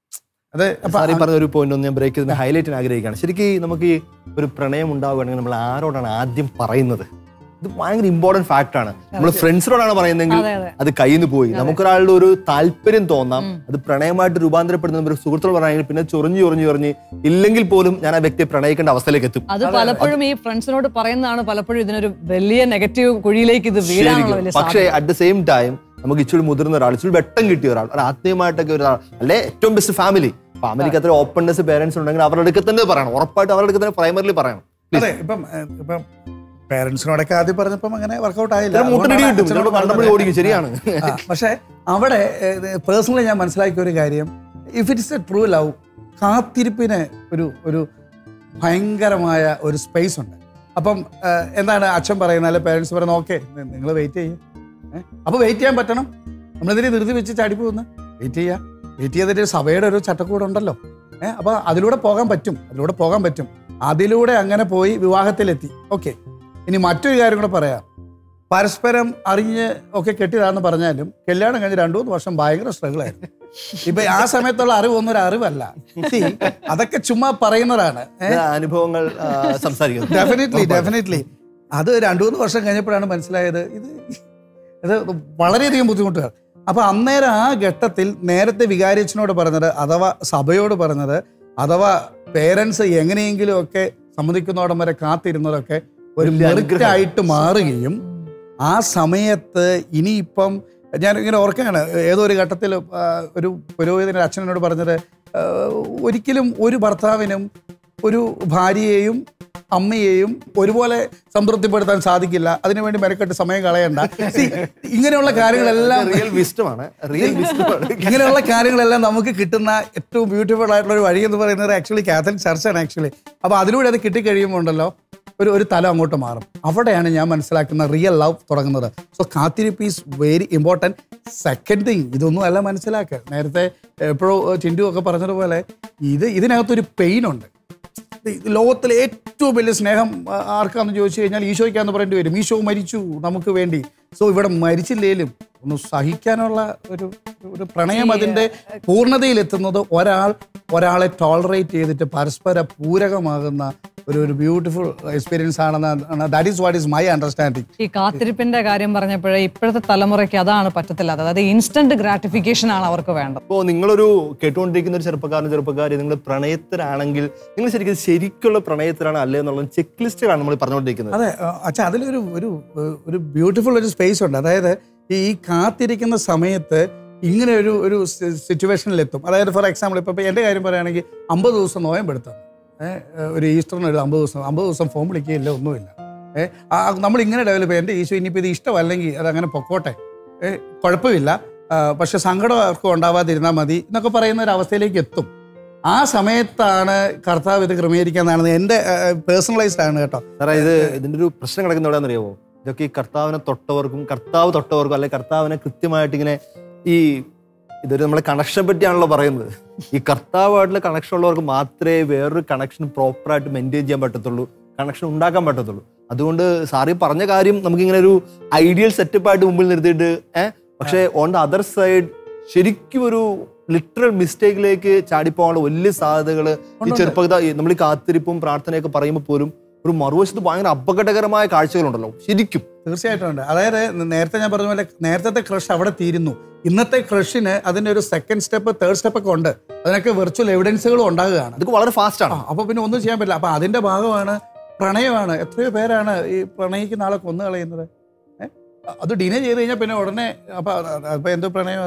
അത് അപ്പൊ സാറി പറഞ്ഞ ഒരു പോയിന്റ് ഒന്ന് ഞാൻ ബ്രേക്ക് ചെയ്ത് ഹൈലൈറ്റ് ചെയ്യാൻ ആഗ്രഹിക്കുകയാണ് ശരിക്കും ഈ നമുക്ക് ഈ ഒരു പ്രണയം ഉണ്ടാവുകയാണെങ്കിൽ നമ്മൾ ആരോടാണ് ആദ്യം പറയുന്നത് ഇത് ഭയങ്കര ഇമ്പോർട്ടന്റ് ഫാക്ട് ആണ് നമ്മൾ ഫ്രണ്ട്സിനോടാണ് പറയുന്നതെങ്കിൽ അതെ, അതെ. അത് കയ്യിൽ നിന്ന് പോയി നമുക്കൊരാളുടെ ഒരു താല്പര്യം തോന്നാം അത് പ്രണയമായിട്ട് രൂപാന്തരപ്പെടുന്ന ഒരു സുഹൃത്തുക്കൾ പറയുകയാണെങ്കിൽ പിന്നെ ചൊറിഞ്ഞു ചൊറിഞ്ഞു ചൊറിഞ്ഞ് ഇല്ലെങ്കിൽ പോലും ഞാൻ ആ വ്യക്തിയെ പ്രണയിക്കേണ്ട അവസ്ഥയിലേക്ക് എത്തും അത് പലപ്പോഴും ഈ ഫ്രണ്ട്സിനോട് പറയുന്നതാണ് പലപ്പോഴും ഇതിനൊരു വലിയ നെഗറ്റീവ് കുഴിയിലേക്ക് ഇത് വീഴാനുള്ള ശരിക്കും. വലിയ പക്ഷേ സാധ്യത. അറ്റ് ദ സെയിം ടൈം നമുക്ക് ഇച്ചിരി മുതിർന്ന ഒരാൾ ഇച്ചിരി വെട്ടം കിട്ടിയ ഒരാൾ ഒരു ആത്മീയമായിട്ടൊക്കെ ഒരാൾ അല്ലെ ഏറ്റവും ബെസ്റ്റ് ഫാമിലി ഫാമിലിക്ക് അത്ര ഓപ്പൺനെസ് പേരൻസ് ഉണ്ടെങ്കിൽ അവരുടെ അടുക്കൽ തന്നെ പറയണം ഉറപ്പായിട്ട് അവരുടെ അടുക്കൽ തന്നെ പ്രൈമറിലി പറയണം അതെ ഇപ്പം ഏഹ്, ഇപ്പം പേരൻസിനോടൊക്കെ ആദ്യം പറഞ്ഞപ്പം അങ്ങനെ വർക്കൗട്ട് ആയില്ല ചില മുട്ടനടി അതുകൊണ്ടാണ് കിട്ടും. അച്ഛനോട് ചിലപ്പോൾ പറഞ്ഞത്. കണ്ടപ്പോൾ ഓടിക്കും. ശരിയാണ്. ആ, പക്ഷേ അവിടെ പേഴ്സണലി ഞാൻ മനസ്സിലാക്കിയ ഒരു കാര്യം if it's a true love കാത്തിരിപ്പിന് ഒരു ഒരു ഭയങ്കരമായ ഒരു സ്പേസ് ഉണ്ട് അപ്പം ഏഹ്, എന്താണ് അച്ഛൻ പറയുന്നത് അല്ലെ പേരൻസ് പറയുന്നത് ഓക്കെ നിങ്ങൾ വെയിറ്റ് ചെയ്യുക അപ്പോൾ വെയിറ്റ് ചെയ്യാൻ പറ്റണം നമ്മളിതിനെ ധൃതി വെച്ച് ചാടി പോകുന്ന വെയിറ്റ് ചെയ്യുക വെയിറ്റ് ചെയ്തിട്ട് സഭയുടെ ഒരു ചട്ടക്കൂട് ഉണ്ടല്ലോ ഏഹ് അപ്പോൾ അതിലൂടെ പോകാൻ പറ്റും അതിലൂടെ പോകാൻ പറ്റും അതിലൂടെ അങ്ങനെ പോയി വിവാഹത്തിലെത്തി ഓക്കെ ഇനി മറ്റൊരു കാര്യം കൂടെ പറയാം പരസ്പരം അറിഞ്ഞ് ഒക്കെ കെട്ടിയതാന്ന് പറഞ്ഞാലും കല്യാണം കഴിഞ്ഞ് രണ്ടു മൂന്ന് വർഷം ഭയങ്കര സ്ട്രഗിൾ ആയിരുന്നു ഇപ്പൊ ആ സമയത്തുള്ള അറിവ് ഒന്നും ഒരു അറിവല്ല See, അതൊക്കെ ചുമ്മാ പറയുന്നതാണ് ഇത് അനുഭവങ്ങൾ ആ, സംസാരിക്കുന്നു ഡെഫിനറ്റ്ലി ഡെഫിനറ്റ്ലി അത് രണ്ടു മൂന്ന് വർഷം കഴിഞ്ഞപ്പോഴാണ് മനസ്സിലായത് ഇത് ഇത് വളരെയധികം ബുദ്ധിമുട്ടുകൾ അപ്പൊ അന്നേരം ആ ഘട്ടത്തിൽ നേരത്തെ വികാരിച്ചനോട് പറഞ്ഞത് അഥവാ സഭയോട് പറഞ്ഞത് അഥവാ പേരൻസ് എങ്ങനെയെങ്കിലും ഒക്കെ സമ്മതിക്കുന്നോടം വരെ കാത്തിരുന്നതൊക്കെ ഒരു വലിയ അനുഗ്രഹം. മെറിറ്റായിട്ട് മാറുകയും ആ സമയത്ത് ഇനിയിപ്പം ഞാൻ ഇങ്ങനെ ഓർക്കുകയാണ് ഏതോ ഒരു ഘട്ടത്തിൽ ആ, ഒരു പുരോഹിതൻ അച്ഛനോട് പറഞ്ഞത് ആ, ഒരിക്കലും ഒരു ഭർത്താവിനും ഒരു ഭാര്യയെയും അമ്മയെയും ഒരുപോലെ സംതൃപ്തിപ്പെടുത്താൻ സാധിക്കില്ല അതിനുവേണ്ടി മെനക്കെട്ട് സമയം കളയണ്ട See, ഇങ്ങനെയുള്ള കാര്യങ്ങളെല്ലാം റിയൽ വിസ്റ്റമാണ് റിയൽ വിസ്റ്റമാണ് ഇങ്ങനെയുള്ള കാര്യങ്ങളെല്ലാം നമുക്ക് കിട്ടുന്ന ഏറ്റവും ബ്യൂട്ടിഫുൾ ആയിട്ടുള്ള ഒരു വഴി എന്ന് പറയുന്നത് ആക്ച്വലി കാത്തലിക് ചർച്ചാണ് ആക്ച്വലി അപ്പൊ അതിലൂടെ അത് കിട്ടിക്കഴിയുമ്പോൾ ഉണ്ടല്ലോ ഒരു ഒരു തലം അങ്ങോട്ട് മാറും അവിടെയാണ് ഞാൻ മനസ്സിലാക്കുന്ന റിയൽ ലവ് തുടങ്ങുന്നത് സോ കാത്തിരിപ്പ് is very important second thing ഇതൊന്നും അല്ല മനസ്സിലാക്കുക നേരത്തെ എപ്പോഴോ ടിൻഡു ഒക്കെ പറഞ്ഞതുപോലെ ഇത് ഇതിനകത്തൊരു പെയിൻ ഉണ്ട് ഇത് ലോകത്തിലെ ഏറ്റവും വലിയ സ്നേഹം ആ, ആർക്കാന്ന് ചോദിച്ചു കഴിഞ്ഞാൽ ഈശോയ്ക്കാന്ന് പറയേണ്ടി വരും ഈശോ മരിച്ചു നമുക്ക് വേണ്ടി സോ ഇവിടെ മരിച്ചില്ലേലും ഒന്ന് സഹിക്കാനുള്ള ഒരു ഒരു പ്രണയം അതിന്റെ പൂർണ്ണതയിലെത്തുന്നത് ഒരാൾ ഒരാളെ ടോളറേറ്റ് ചെയ്തിട്ട് പരസ്പര പൂരകമാകുന്ന ഒരു ഒരു ബ്യൂട്ടിഫുൾ എക്സ്പീരിയൻസ് ആണെന്ന് that is what is my understanding ഈ കാത്തിരിപ്പിന്റെ കാര്യം പറഞ്ഞപ്പോഴേ ഇപ്പോഴത്തെ തലമുറയ്ക്ക് അതാണ് പറ്റത്തില്ലാത്തത് അതായത് ഇൻസ്റ്റന്റ് ഗ്രാറ്റിഫിക്കേഷൻ ആണ് അവർക്ക് വേണ്ടത് അപ്പോൾ നിങ്ങളൊരു കേട്ടുകൊണ്ടിരിക്കുന്ന ഒരു ചെറുപ്പക്കാരൻ ചെറുപ്പക്കാരി നിങ്ങൾ പ്രണയത്തിലാണെങ്കിൽ നിങ്ങൾ ശരിക്കും ശരിക്കുള്ള പ്രണയത്തിലാണ് അല്ലേ എന്നുള്ള ചെക്ക് ലിസ്റ്റിലാണ് നമ്മൾ പറഞ്ഞുകൊണ്ടിരിക്കുന്നത് അതെ അച്ഛാ അതിലൊരു ഒരു ഒരു ബ്യൂട്ടിഫുൾ ഒരു സ്പേസ് ഉണ്ട് അതായത് ഈ ഈ കാത്തിരിക്കുന്ന സമയത്ത് ഇങ്ങനെ ഒരു ഒരു സിറ്റുവേഷനിലെത്തും അതായത് ഫോർ എക്സാമ്പിൾ ഇപ്പോൾ ഇപ്പോൾ എൻ്റെ കാര്യം പറയുകയാണെങ്കിൽ അമ്പത് ദിവസം നോയമ്പെടുത്താം ഏഹ് ഒരു ഈസ്റ്ററിന് ഒരു അമ്പത് ദിവസം അമ്പത് ദിവസം ഫോം വിളിക്കുകയില്ല ഒന്നുമില്ല ഏഹ് നമ്മൾ ഇങ്ങനെ ഡെവലപ്പ് ചെയ്യും എൻ്റെ ഈശോ ഇനിയിപ്പോൾ ഇത് ഇഷ്ടമല്ലെങ്കിൽ അത് അങ്ങനെ പൊക്കോട്ടെ ഏഹ് കുഴപ്പമില്ല ആ, പക്ഷെ സങ്കടം ആർക്കും ഉണ്ടാവാതിരുന്നാൽ മതി എന്നൊക്കെ പറയുന്ന ഒരു അവസ്ഥയിലേക്ക് എത്തും ആ സമയത്താണ് കർത്താവ് ഇത് ക്രമീകരിക്കാന്നാണ് എൻ്റെ പേഴ്സണലൈസ്ഡ് ആണ് കേട്ടോ സാറേ ഇത് ഇതിന്റെ ഒരു പ്രശ്നം കിടക്കുന്ന എവിടെയാണെന്ന് അറിയാമോ ഇതൊക്കെ ഈ കർത്താവിനെ തൊട്ടവർക്കും കർത്താവ് തൊട്ടവർക്കും അല്ലെങ്കിൽ കർത്താവിനെ കൃത്യമായിട്ട് ഇങ്ങനെ ഈ ഇതൊരു നമ്മളെ കണക്ഷൻ പറ്റിയാണല്ലോ പറയുന്നത് ഈ കർത്താവായിട്ടുള്ള കണക്ഷൻ ഉള്ളവർക്ക് മാത്രമേ വേറൊരു കണക്ഷൻ പ്രോപ്പറായിട്ട് മെയിൻറ്റെയിൻ ചെയ്യാൻ പറ്റത്തുള്ളൂ കണക്ഷൻ ഉണ്ടാക്കാൻ പറ്റത്തുള്ളൂ അതുകൊണ്ട് സാറി പറഞ്ഞ കാര്യം നമുക്കിങ്ങനെ ഒരു ഐഡിയൽ സെറ്റപ്പായിട്ട് മുമ്പിൽ നിർത്തിയിട്ട് ഏഹ് പക്ഷേ ഓൺ ദ അതർ സൈഡ് ശരിക്കും ഒരു ലിറ്ററൽ മിസ്റ്റേക്കിലേക്ക് ചാടിപ്പോകാനുള്ള വലിയ സാധ്യതകൾ ഈ ഉണ്ട്. ചെറുപ്പത നമ്മൾ ഈ കാത്തിരിപ്പും പ്രാർത്ഥനയൊക്കെ പറയുമ്പോൾ പോലും ഒരു മറുവശത്ത് ഭയങ്കര അപകടകരമായ കാഴ്ചകളുണ്ടല്ലോ ശരിക്കും തീർച്ചയായിട്ടും ഉണ്ട് അതായത് നേരത്തെ ഞാൻ പറഞ്ഞ പോലെ നേരത്തെ ക്രഷ് അവിടെ തീരുന്നു ഇന്നത്തെ ക്രഷിന് അതിന്റെ ഒരു സെക്കൻഡ് സ്റ്റെപ്പ് തേർഡ് സ്റ്റെപ്പ് ഒക്കെ ഉണ്ട് അതിനൊക്കെ വെർച്വൽ എവിഡൻസുകളും ഉണ്ടാകുകയാണ് ഇതൊക്കെ വളരെ ഫാസ്റ്റ് ആണ് അപ്പൊ പിന്നെ ഒന്നും ചെയ്യാൻ പറ്റില്ല അപ്പൊ അതിന്റെ ഭാഗമാണ് പ്രണയമാണ് എത്രയോ പേരാണ് ഈ പ്രണയിക്കുന്ന ആളെ കൊന്നു കളയുന്നത് ഏ? അത് ഡിനേ ചെയ്ത് കഴിഞ്ഞാൽ പിന്നെ ഉടനെ അപ്പൊ അപ്പൊ എന്തോ പ്രണയം അത്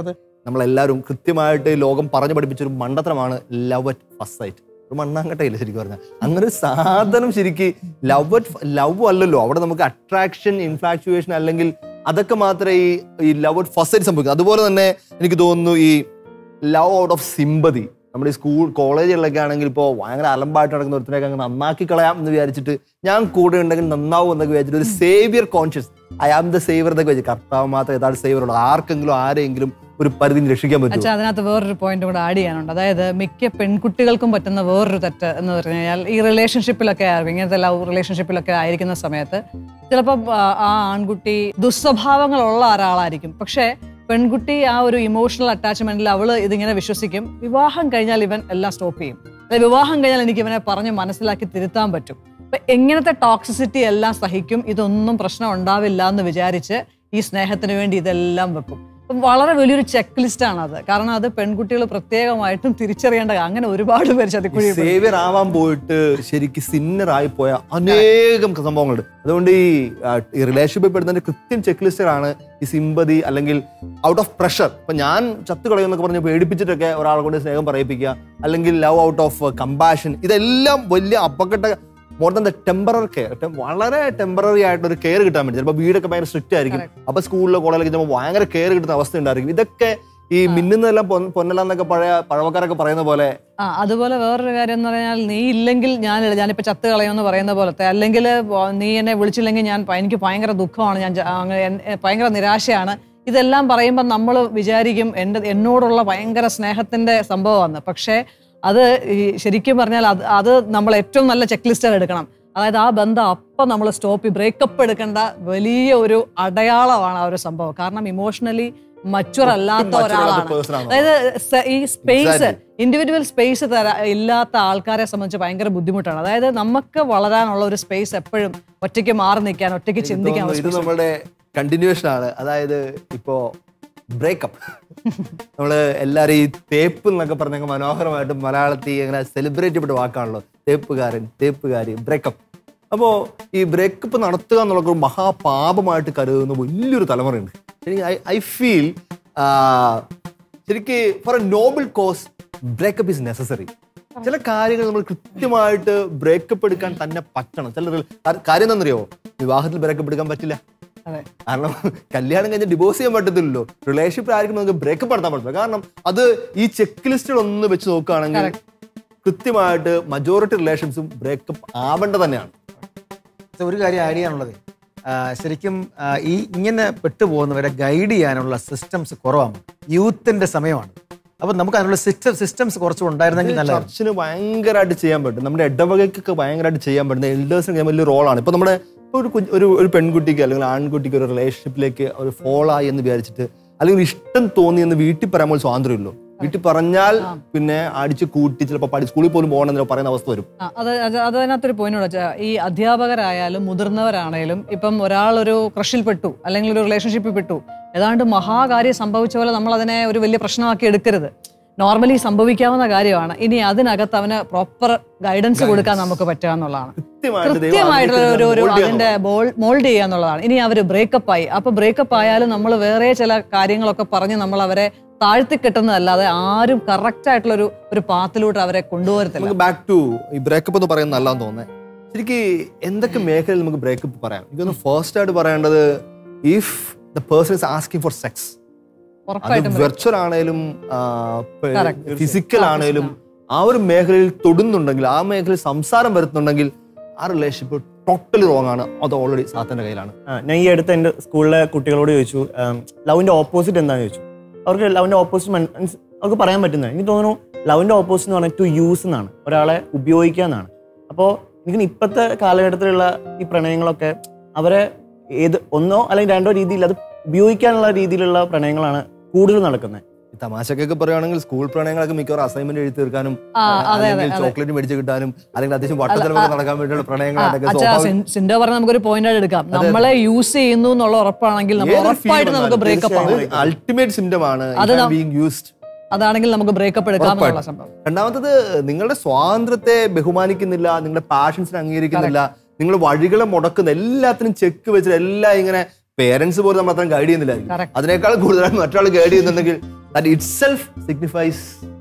നമ്മളെല്ലാവരും കൃത്യമായിട്ട് ലോകം പറഞ്ഞു പഠിപ്പിച്ച ഒരു മണ്ടത്തരമാണ് ലവ് അറ്റ് ഫസ്റ്റ് സൈറ്റ് ഒരു മണ്ണാങ്കട്ടയില്ല ശരിക്കും പറഞ്ഞാൽ അങ്ങനെ ഒരു സാധനം ശരിക്ക് ലവ് അറ്റ് ലവ് അല്ലല്ലോ അവിടെ നമുക്ക് അട്രാക്ഷൻ ഇൻഫ്ലാക്ച്വേഷൻ അല്ലെങ്കിൽ അതൊക്കെ മാത്രമേ ഈ ഈ ലവ് അറ്റ് ഫസ്റ്റ് സൈറ്റ് സംഭവിക്കും അതുപോലെ തന്നെ എനിക്ക് തോന്നുന്നു ഈ ലവ് ഔട്ട് ഓഫ് സിമ്പതി നമ്മുടെ ഈ സ്കൂൾ കോളേജുകളിലൊക്കെ ആണെങ്കിൽ ഇപ്പോൾ ഭയങ്കര അലമ്പായിട്ട് നടക്കുന്ന ഒരുത്തനെയൊക്കെ അങ്ങ് നന്നാക്കി കളയാം എന്ന് വിചാരിച്ചിട്ട് ഞാൻ കൂടെ ഉണ്ടെങ്കിൽ നന്നാവും എന്നൊക്കെ വിചാരിച്ചിട്ട് ഒരു saviour conscious I am the saviour എന്നൊക്കെ വെച്ച് കർത്താവ് മാത്രം യഥാർത്ഥ സേവിയർ ഉള്ളൂ ആർക്കെങ്കിലും ആരെങ്കിലും ഒരു പരിധി രക്ഷിക്കാൻ അച്ഛാ പറ്റും അതിനകത്ത് വേറൊരു പോയിന്റ് കൂടെ ആഡ് ചെയ്യാനുണ്ട് അതായത് മിക്ക പെൺകുട്ടികൾക്കും പറ്റുന്ന വേറൊരു തെറ്റ് എന്ന് പറഞ്ഞു കഴിഞ്ഞാൽ ഈ റിലേഷൻഷിപ്പിലൊക്കെ ആയിരിക്കും ഇങ്ങനത്തെ ലവ് റിലേഷൻഷിപ്പിലൊക്കെ ആയിരിക്കുന്ന സമയത്ത് ചിലപ്പോൾ ആ ആൺകുട്ടി ദുസ്വഭാവങ്ങളുള്ള ഒരാളായിരിക്കും പക്ഷേ പെൺകുട്ടി ആ ഒരു ഇമോഷണൽ അറ്റാച്ച്മെന്റിൽ അവള് ഇതിങ്ങനെ വിശ്വസിക്കും വിവാഹം കഴിഞ്ഞാൽ ഇവൻ എല്ലാം സ്റ്റോപ്പ് ചെയ്യും അതായത് വിവാഹം കഴിഞ്ഞാൽ എനിക്ക് ഇവനെ പറഞ്ഞ് മനസ്സിലാക്കി തിരുത്താൻ പറ്റും അപ്പൊ എങ്ങനത്തെ ടോക്സിസിറ്റി എല്ലാം സഹിക്കും ഇതൊന്നും പ്രശ്നം ഉണ്ടാവില്ല എന്ന് വിചാരിച്ച് ഈ സ്നേഹത്തിന് വേണ്ടി ഇതെല്ലാം വെക്കും അപ്പം വളരെ വലിയൊരു ചെക്ക് ലിസ്റ്റ് ആണ് അത് കാരണം അത് പെൺകുട്ടികൾ പ്രത്യേകമായിട്ടും തിരിച്ചറിയേണ്ട അങ്ങനെ ഒരുപാട് പേര് ചതിക്കുഴി സേവിയർ ആവാൻ പോയിട്ട് ശരിക്ക് സിന്നർ ആയി പോയ അനേകം സംഭവങ്ങളുണ്ട് അതുകൊണ്ട് ഈ ആ, ഈ റിലേഷൻഷിപ്പിൽ പെടുന്നതിന്റെ കൃത്യം ചെക്ക് ലിസ്റ്റാണ് ഈ സിമ്പതി അല്ലെങ്കിൽ ഔട്ട് ഓഫ് പ്രഷർ ഇപ്പൊ ഞാൻ ചത്തു കളയുമെന്നൊക്കെ പറഞ്ഞ് പേടിപ്പിച്ചിട്ടൊക്കെ ഒരാളെ കൊണ്ട് സ്നേഹം പറയിപ്പിക്കുക അല്ലെങ്കിൽ ലവ് ഔട്ട് ഓഫ് കമ്പാഷൻ ഇതെല്ലാം വലിയ അപകട more than the temporary care വളരെ ടെമ്പററി ആയിട്ട് ഒരു കെയർ കിട്ടാൻ വേണ്ടി ചിലപ്പോൾ വീടൊക്കെ ഭയങ്കര സ്ട്രിക്റ്റ് ആയിരിക്കും അപ്പൊ സ്കൂളിലോ കോളേജിലൊക്കെ ചെല്ലുമ്പോൾ ഭയങ്കര കെയർ കിട്ടുന്ന അവസ്ഥ ഉണ്ടായിരിക്കും ഇതൊക്കെ ഈ മിന്നുന്നതെല്ലാം പൊൻ- പൊന്നലാന്നൊക്കെ പഴയ പഴമക്കാരൊക്കെ പറയുന്ന പോലെ ആ അതുപോലെ വേറൊരു കാര്യം എന്ന് പറഞ്ഞാൽ നീ ഇല്ലെങ്കിൽ ഞാൻ ഞാനിപ്പോ ചത്ത് കളയുമെന്ന് പറയുന്ന പോലത്തെ അല്ലെങ്കിൽ നീ എന്നെ വിളിച്ചില്ലെങ്കിൽ ഞാൻ ഭ- എനിക്ക് ഭയങ്കര ദുഃഖമാണ് ഞാൻ ജ- അങ്ങ് എൻ- എ- ഭയങ്കര നിരാശയാണ് ഇതെല്ലാം പറയുമ്പോൾ നമ്മൾ വിചാരിക്കും എൻ്റെ എന്നോടുള്ള ഭയങ്കര സ്നേഹത്തിന്റെ സംഭവമാണ് പക്ഷേ അത് ഈ ശരിക്കും പറഞ്ഞാൽ അത് അത് നമ്മൾ ഏറ്റവും നല്ല ചെക്ക് ലിസ്റ്റ് എടുക്കണം അതായത് ആ ബന്ധം അപ്പം നമ്മൾ സ്റ്റോപ്പ് ബ്രേക്കപ്പ് എടുക്കേണ്ട വലിയ ഒരു അടയാളമാണ് ആ ഒരു സംഭവം കാരണം ഇമോഷണലി മച്ചുവർ അല്ലാത്ത mature അല്ലാത്ത ഒരാളാണ് person ആണ്. അതായത് സ- ഈ സ്പേസ് Exactly. ഇൻഡിവിജ്വൽ സ്പേസ് തരാ ഇല്ലാത്ത ആൾക്കാരെ സംബന്ധിച്ച് ഭയങ്കര ബുദ്ധിമുട്ടാണ് അതായത് നമുക്ക് വളരാനുള്ള ഒരു സ്പേസ് എപ്പോഴും ഒറ്റയ്ക്ക് മാറി നിൽക്കാൻ ഒറ്റയ്ക്ക് ചിന്തിക്കാൻ തോന്നുന്നു ഇത് space ഉണ്ട്. നമ്മുടെ കണ്ടിന്യൂഷൻ ആണ് അതായത് ഇപ്പോ ബ്രേക്കപ്പ് നമ്മള് എല്ലാരും ഈ തേപ്പ് എന്നൊക്കെ പറഞ്ഞ മനോഹരമായിട്ട് മലയാളത്തിൽ അങ്ങനെ സെലിബ്രേറ്റ് ചെയ്യപ്പെട്ട വാക്കാണല്ലോ തേപ്പുകാരൻ തേപ്പുകാരി ബ്രേക്കപ്പ് അപ്പോ ഈ ബ്രേക്കപ്പ് നടത്തുക എന്നുള്ള ഒരു മഹാപാപമായിട്ട് കരുതുന്ന വലിയൊരു തലമുറയുണ്ട് ഐ ഫീൽ ശരിക്ക് for a noble cause breakup is necessary ചില കാര്യങ്ങൾ നമ്മൾ കൃത്യമായിട്ട് ബ്രേക്കപ്പ് എടുക്കാൻ തന്നെ പറ്റണം ചില റിൽ- കാ- കാര്യം എന്താണെന്നറിയോ വിവാഹത്തിൽ ബ്രേക്കപ്പ് എടുക്കാൻ പറ്റില്ല അതെ. കാരണം കല്യാണം കഴിഞ്ഞ് ഡിവോഴ്സ് ചെയ്യാൻ പറ്റത്തില്ലല്ലോ റിലേഷൻഷിപ്പ് ആയിരിക്കും നമുക്ക് ബ്രേക്കപ്പ് നടത്താൻ പറ്റില്ല കാരണം അത് ഈ ചെക്ക് ലിസ്റ്റുകൾ ഒന്ന് വെച്ച് നോക്കുകയാണെങ്കിൽ കൃത്യമായിട്ട് മജോറിറ്റി റിലേഷൻസും ബ്രേക്കപ്പ് ആവേണ്ട തന്നെയാണ് ഇത് ഒരു കാര്യം ആഡ് ചെയ്യാനുള്ളത് ആ, ശരിക്കും ആ, ഈ ഇങ്ങനെ പെട്ടുപോകുന്നവരെ ഗൈഡ് ചെയ്യാനുള്ള സിസ്റ്റംസ് കുറവാണ് യൂത്തിന്റെ സമയമാണ് അപ്പൊ നമുക്ക് അതിനുള്ള സിസ്റ്റം സിസ്റ്റംസ് കുറച്ചും ഉണ്ടായിരുന്നെങ്കിൽ നല്ലതാണ് ചർച്ചിന് ഭയങ്കരമായിട്ട് ചെയ്യാൻ പറ്റും നമ്മുടെ ഇടവകയ്ക്കൊക്കെ ഭയങ്കരമായിട്ട് ചെയ്യാൻ പറ്റുന്ന എൽഡേഴ്സിന് ചെയ്യാൻ വലിയ റോളാണ് ഇപ്പൊ നമ്മുടെ ഇപ്പൊ ഒരു കുഞ്ഞ്- ഒരു ഒരു പെൺകുട്ടിക്ക് അല്ലെങ്കിൽ ആൺകുട്ടിക്ക് ഒരു റിലേഷൻഷിപ്പിലേക്ക് ഒരു ഫോൾ ആയി എന്ന് വിചാരിച്ചിട്ട് അല്ലെങ്കിൽ ഒരു ഇഷ്ടം തോന്നി എന്ന് വീട്ടിൽ പറയുമ്പോൾ സ്വാതന്ത്ര്യമില്ലോ വീട്ടിൽ പറഞ്ഞാൽ പിന്നെ അടിച്ച് കൂട്ടി ചിലപ്പോൾ പഠി സ്കൂളിൽ പോലും പോകണമെന്നോ പറയുന്ന അവസ്ഥ വരും ആ, അത് അത് അത് അതിനകത്തൊരു പോയിന്റ് വെച്ചാൽ ഈ അധ്യാപകരായാലും മുതിർന്നവരാണേലും ഇപ്പം ഒരാൾ ഒരു ക്രഷിൽ പെട്ടു അല്ലെങ്കിൽ ഒരു റിലേഷൻഷിപ്പിൽ പെട്ടു ഏതാണ്ട് മഹാകാര്യം സംഭവിച്ച പോലെ നമ്മൾ അതിനെ ഒരു വലിയ പ്രശ്നമാക്കി എടുക്കരുത് നോർമലി സംഭവിക്കാവുന്ന കാര്യമാണ് ഇനി അതിനകത്ത് അവന് പ്രോപ്പർ ഗൈഡൻസ് കൊടുക്കാൻ നമുക്ക് പറ്റുക എന്നുള്ളതാണ് കൃത്യമായിട്ട് ദൈവം കൃത്യമായിട്ടുള്ള ഒരു ഒരു mold ചെയ്യാൻ അതിന്റെ മോൾഡ് ചെയ്യുക എന്നുള്ളതാണ് ഇനി അവർ ബ്രേക്കപ്പ് ആയി അപ്പൊ ബ്രേക്കപ്പ് ആയാലും നമ്മൾ വേറെ ചില കാര്യങ്ങളൊക്കെ പറഞ്ഞ് നമ്മൾ അവരെ താഴ്ത്തി കെട്ടുന്നതല്ലാതെ ആരും കറക്റ്റ് ആയിട്ടുള്ള ഒരു ഒരു പാത്തിലൂടെ അവരെ കൊണ്ടുവരത്തില്ല നമുക്ക് ബാക്ക് ടു ഈ ബ്രേക്കപ്പ് എന്ന് പറയുന്നത് നല്ലതെന്ന് തോന്നുന്നത് ശരിക്ക് എന്തൊക്കെ മേഖലയിൽ നമുക്ക് ബ്രേക്കപ്പ് പറയാം എനിക്കൊന്ന് ഫസ്റ്റ് ആയിട്ട് പറയേണ്ടത് if the person is asking for sex അത് ഉറപ്പായിട്ടും വെർച്വൽ ആണേലും Correct. ഫിസിക്കൽ ആണേലും ആ ഒരു മേഖലയിൽ തൊടുന്നുണ്ടെങ്കിൽ ആ മേഖലയിൽ സംസാരം വരുത്തുന്നുണ്ടെങ്കിൽ ആ റിലേഷൻഷിപ്പ് ടോട്ടലി റോങ് ആണ് അത് ഓൾറെഡി സാത്തന്റെ കയ്യിലാണ് ആ, ഞാൻ ഈ അടുത്ത് എൻ്റെ സ്കൂളിലെ കുട്ടികളോട് ചോദിച്ചു ലവിന്റെ ഓപ്പോസിറ്റ് എന്താണെന്ന് ചോദിച്ചു അവർക്ക് ലവിന്റെ ഓപ്പോസിറ്റ് അവർക്ക് പറയാൻ പറ്റുന്നത് എനിക്ക് തോന്നുന്നു ലവിന്റെ ഓപ്പോസിറ്റ് എന്ന് പറഞ്ഞാൽ ടു യൂസ് എന്നാണ് ഒരാളെ ഉപയോഗിക്കുക എന്നാണ് അപ്പോൾ എനിക്ക് ഇപ്പോഴത്തെ കാലഘട്ടത്തിലുള്ള ഈ പ്രണയങ്ങളൊക്കെ അവരെ ഏത് ഒന്നോ അല്ലെങ്കിൽ രണ്ടോ രീതിയിൽ അത് ഉപയോഗിക്കാനുള്ള രീതിയിലുള്ള പ്രണയങ്ങളാണ് കൂടുതൽ നടക്കുന്നത് ഈ തമാശക്കൊക്കെ പറയുകയാണെങ്കിൽ സ്കൂൾ പ്രണയങ്ങളൊക്കെ മിക്കവാറും അസൈൻമെന്റ് എഴുതി തീർക്കാനും ആ, അതെ, അതെ, അതെ. ചോക്ലേറ്റ് മേടിച്ച് കിട്ടാനും അല്ലെങ്കിൽ അത്യാവശ്യം വട്ടത്തിലൊക്കെ നടക്കാൻ വേണ്ടിയുള്ള പ്രണയങ്ങളായിട്ടൊക്കെ അച്ഛാ സ്വാഭാവിക- സിൻ- സിൻഡോ പറഞ്ഞ നമുക്കൊരു പോയിന്റ് ആയിട്ട് എടുക്കാം നമ്മളെ യൂസ് ചെയ്യുന്നു എന്നുള്ള ഉറപ്പാണെങ്കിൽ നമ്മൾ ഏതൊരു ഉറപ്പായിട്ട് field നമുക്ക് വന്നാലും ബ്രേക്കപ്പ് ആവും തീർച്ചയായും അൾട്ടിമേറ്റ് സിംറ്റം ആണ് അത് നം- ബീങ് യൂസ്ഡ് അതാണെങ്കിൽ നമുക്ക് ബ്രേക്കപ്പ് എടുക്കാം എന്നുള്ള ഉറപ്പായിട്ടും. സംഭവം രണ്ടാമത്തത് നിങ്ങളുടെ സ്വാതന്ത്ര്യത്തെ ബഹുമാനിക്കുന്നില്ല നിങ്ങളുടെ പാഷൻസിനെ അംഗീകരിക്കുന്നില്ല നിങ്ങൾ വഴികളെ മുടക്കുന്ന എല്ലാത്തിനും ചെക്ക് വെച്ചിട്ട് എല്ലാം ഇങ്ങനെ പേരൻസ് പോലും നമ്മൾ അത്രയും ഗൈഡ് ചെയ്യുന്നില്ലായിരിക്കും Correct. അതിനേക്കാൾ കൂടുതലായി മറ്റൊരാൾ ഗൈഡ് ചെയ്യുന്നുണ്ടെങ്കിൽ that itself signifies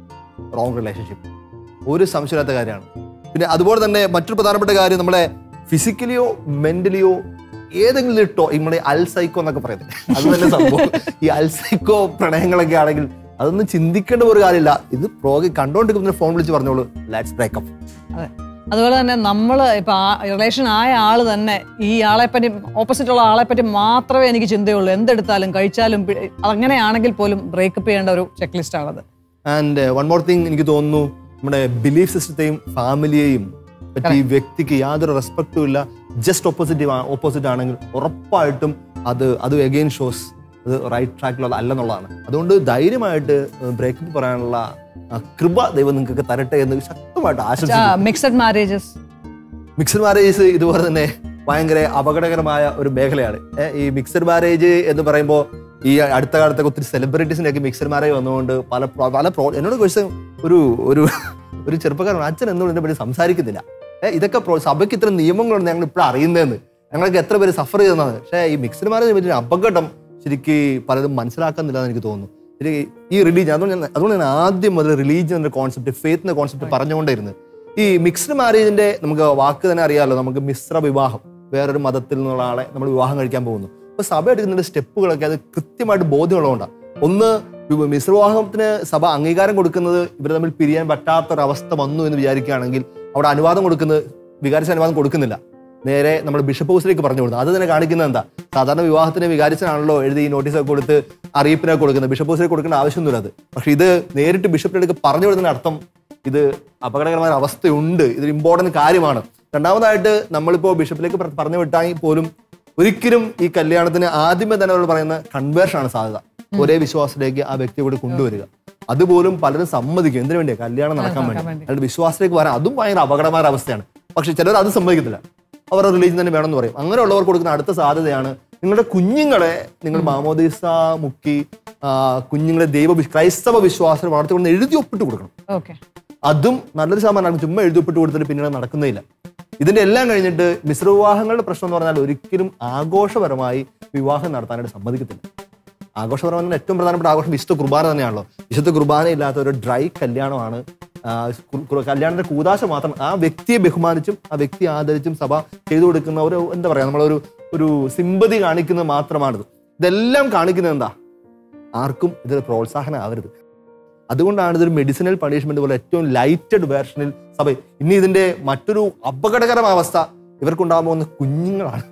wrong relationship ഒരു സംശയമില്ലാത്ത കാര്യമാണ് പിന്നെ അതുപോലെ തന്നെ മറ്റൊരു പ്രധാനപ്പെട്ട കാര്യം നമ്മളെ ഫിസിക്കലിയോ മെന്റലിയോ ഏതെങ്കിലും ഒരു ടോ നമ്മുടെ അൽസൈക്കോ എന്നൊക്കെ പറയുന്നത് അത് തന്നെ സംഭവം ഈ അൽസൈക്കോ പ്രണയങ്ങളൊക്കെ ആണെങ്കിൽ അതൊന്നും ചിന്തിക്കേണ്ട ഒരു കാര്യമില്ല ഇത് പ്രോഗ് കണ്ടോണ്ടിരിക്കുന്ന ഫോൺ വിളിച്ച് പറഞ്ഞോളൂ ലാറ്റ്സ് ബ്രേക്കപ്പ് അതെ അതുപോലെ തന്നെ നമ്മൾ ഇപ്പൊ ആ റിലേഷൻ ആയ ആള് തന്നെ ഈ ആളെ പറ്റി ഓപ്പോസിറ്റ് ഉള്ള ആളെ പറ്റി മാത്രമേ എനിക്ക് ചിന്തയുള്ളൂ എന്തെടുത്താലും കഴിച്ചാലും പി- അങ്ങനെയാണെങ്കിൽ പോലും ബ്രേക്കപ്പ് ചെയ്യേണ്ട ഒരു ചെക്ക് ലിസ്റ്റ് ആണത് ആൻഡ് വൺ മോർ തിങ് എനിക്ക് തോന്നുന്നു നമ്മുടെ ബിലീഫ് സിസ്റ്റത്തെയും ഫാമിലിയെയും പറ്റി ഈ വ്യക്തിക്ക് യാതൊരു റെസ്പെക്റ്റും ഇല്ല ജസ്റ്റ് ഓപ്പോസിറ്റ് ഓപ്പോസിറ്റ് ആണെങ്കിൽ ഉറപ്പായിട്ടും അത് അത് അഗെയിൻ ഷോസ് അത് റൈറ്റ് ട്രാക്കിലുള്ള അല്ലെന്നുള്ളതാണ് അതുകൊണ്ട് ധൈര്യമായിട്ട് ബ്രേക്കപ്പ് പറയാനുള്ള ആ, കൃപ ദൈവം നിങ്ങൾക്ക് തരട്ടെ എന്ന് ശക്തമായിട്ട് ആശംസിക്കുന്നു മിക്സഡ് മാരേജസ് മിക്സഡ് മാരേജ് ഇതുപോലെ തന്നെ ഭയങ്കര അപകടകരമായ ഒരു മേഖലയാണ് ഏ, ഈ മിക്സഡ് മാരേജ് എന്ന് പറയുമ്പോൾ ഈ അടുത്ത കാലത്തൊക്കെ ഒത്തിരി സെലിബ്രിറ്റീസിന്റെ ഒക്കെ മിക്സഡ് മാരേജ് വന്നുകൊണ്ട് പല പ്ര- പല പ്രോ എന്നോട് ചോദിച്ച ഒരു ഒരു ഒരു ചെറുപ്പക്കാരൻ അച്ഛൻ എന്നോട് ഇതിനെ പറ്റി സംസാരിക്കുന്നില്ല ഏ, ഇതൊക്കെ പ്രോ- സഭയ്ക്ക് ഇത്ര നിയമങ്ങളുണ്ട് ഞങ്ങൾ ഇപ്പോൾ അറിയുന്നതെന്ന് ഞങ്ങൾക്ക് എത്ര പേര് സഫർ ചെയ്യുന്നതാണ് പക്ഷേ ഈ മിക്സഡ് മാരേജിനെ പറ്റി അപകടം ശരിക്ക് പലരും മനസ്സിലാക്കുന്നില്ല എന്ന് എനിക്ക് തോന്നുന്നു ശരി ഈ റിലീജിയൻ അതുകൊണ്ട് ഞാൻ അതുകൊണ്ട് ഞാൻ ആദ്യം മുതൽ റിലീജിയൻ എന്ന കോൺസെപ്റ്റ് ഫെയ്ത്ത് എന്ന കോൺസെപ്റ്റ് പറഞ്ഞുകൊണ്ടിരുന്നത് ഈ മിക്സ്ഡ് മാരേജിന്റെ നമുക്ക് വാക്ക് തന്നെ അറിയാമല്ലോ നമുക്ക് മിശ്ര വിവാഹം വേറൊരു മതത്തിൽ നിന്നുള്ള ആളെ നമ്മൾ വിവാഹം കഴിക്കാൻ പോകുന്നു അപ്പൊ സഭ എടുക്കുന്ന സ്റ്റെപ്പുകളൊക്കെ അത് കൃത്യമായിട്ട് ബോധ്യമുള്ളതുകൊണ്ടാണ് ഒന്ന് വി- മിശ്ര വിവാഹത്തിന് സഭ അംഗീകാരം കൊടുക്കുന്നത് ഇവർ തമ്മിൽ പിരിയാൻ പറ്റാത്തൊരവസ്ഥ വന്നു എന്ന് വിചാരിക്കുകയാണെങ്കിൽ അവിടെ അനുവാദം കൊടുക്കുന്നത് വികാരിച്ച അനുവാദം കൊടുക്കുന്നില്ല നേരെ നമ്മൾ ബിഷപ്പ് ഹൗസിലേക്ക് പറഞ്ഞു കൊടുത്തു അത് തന്നെ കാണിക്കുന്നത് എന്താ സാധാരണ വിവാഹത്തിന് വികാരിച്ചനാണല്ലോ എഴുതി ഈ നോട്ടീസൊക്കെ കൊടുത്ത് അറിയിപ്പിനൊക്കെ കൊടുക്കുന്നത് ബിഷപ്പ് ഹൗസിലേക്ക് കൊടുക്കേണ്ട ആവശ്യമൊന്നുമില്ല അത് പക്ഷെ ഇത് നേരിട്ട് ബിഷപ്പിന്റെ അടുക്ക് പറഞ്ഞു കൊടുക്കുന്ന അർത്ഥം ഇത് അപകടകരമായ ഒരു അവസ്ഥയുണ്ട് ഇതൊരു ഇമ്പോർട്ടന്റ് കാര്യമാണ് രണ്ടാമതായിട്ട് നമ്മളിപ്പോ ബിഷപ്പിലേക്ക് പറ- പറഞ്ഞു വിട്ടാൽ പോലും ഒരിക്കലും ഈ കല്യാണത്തിന് ആദ്യമേ തന്നെ അവർ പറയുന്ന കൺവേർഷൻ ആണ് സാധ്യത ഒരേ വിശ്വാസത്തിലേക്ക് ആ വ്യക്തിയെ കൂടെ കൊണ്ടുവരിക അതുപോലും പലരും സമ്മതിക്കും എന്തിനു വേണ്ടിയാ കല്യാണം നടക്കാൻ നടക്കാൻ വേണ്ടി അയാളുടെ വിശ്വാസത്തിലേക്ക് വരാൻ അതും ഭയങ്കര അപകടമായ അവസ്ഥയാണ് പക്ഷെ ചിലർ അത് സമ്മതിക്കത്തില്ല അവരുടെ റിലീജിയൻ തന്നെ വേണമെന്ന് പറയും അങ്ങനെയുള്ളവർ കൊടുക്കുന്ന അടുത്ത സാധ്യതയാണ് നിങ്ങളുടെ കുഞ്ഞുങ്ങളെ നിങ്ങൾ മാമോദീസ മുക്കി ആ, കുഞ്ഞുങ്ങളെ ദൈവ വിശ്വ- ക്രൈസ്തവ വിശ്വാസം വളർത്തിക്കൊണ്ട് എഴുതി ഒപ്പിട്ട് കൊടുക്കണം ഓക്കെ അതും നല്ലൊരു ശതമാനം ചുമ്മാ എഴുതി ഒപ്പിട്ട് കൊടുത്തിട്ട് പിന്നീട് നടക്കുന്നില്ല ഇതിന്റെ എല്ലാം കഴിഞ്ഞിട്ട് മിശ്രവിവാഹങ്ങളുടെ പ്രശ്നം എന്ന് പറഞ്ഞാൽ ഒരിക്കലും ആഘോഷപരമായി വിവാഹം നടത്താനായിട്ട് സമ്മതിക്കത്തില്ല ആഘോഷപരമായ ഏറ്റവും പ്രധാനപ്പെട്ട ആഘോഷം വിശുദ്ധ കുർബാന തന്നെയാണല്ലോ വിശുദ്ധ കുർബാന ഇല്ലാത്ത ഒരു ഡ്രൈ കല്യാണമാണ് ആ, കു- കു- കല്യാണത്തിന്റെ കൂതാശ മാത്രം ആ വ്യക്തിയെ ബഹുമാനിച്ചും ആ വ്യക്തി ആദരിച്ചും സഭ ചെയ്തു കൊടുക്കുന്ന ഒരു എന്താ പറയാ നമ്മളൊരു ഒരു സിമ്പതി കാണിക്കുന്നത് മാത്രമാണിത് ഇതെല്ലാം കാണിക്കുന്നത് എന്താ ആർക്കും ഇതൊരു പ്രോത്സാഹനം ആവരുത് അതുകൊണ്ടാണ് ഇതൊരു മെഡിസിനൽ പണിഷ്മെന്റ് പോലെ ഏറ്റവും ലൈറ്റഡ് വേർഷനിൽ സഭ ഇനി ഇതിന്റെ മറ്റൊരു അപകടകരമായ അവസ്ഥ ഇവർക്കുണ്ടാകാൻ പോകുന്ന കുഞ്ഞുങ്ങളാണ്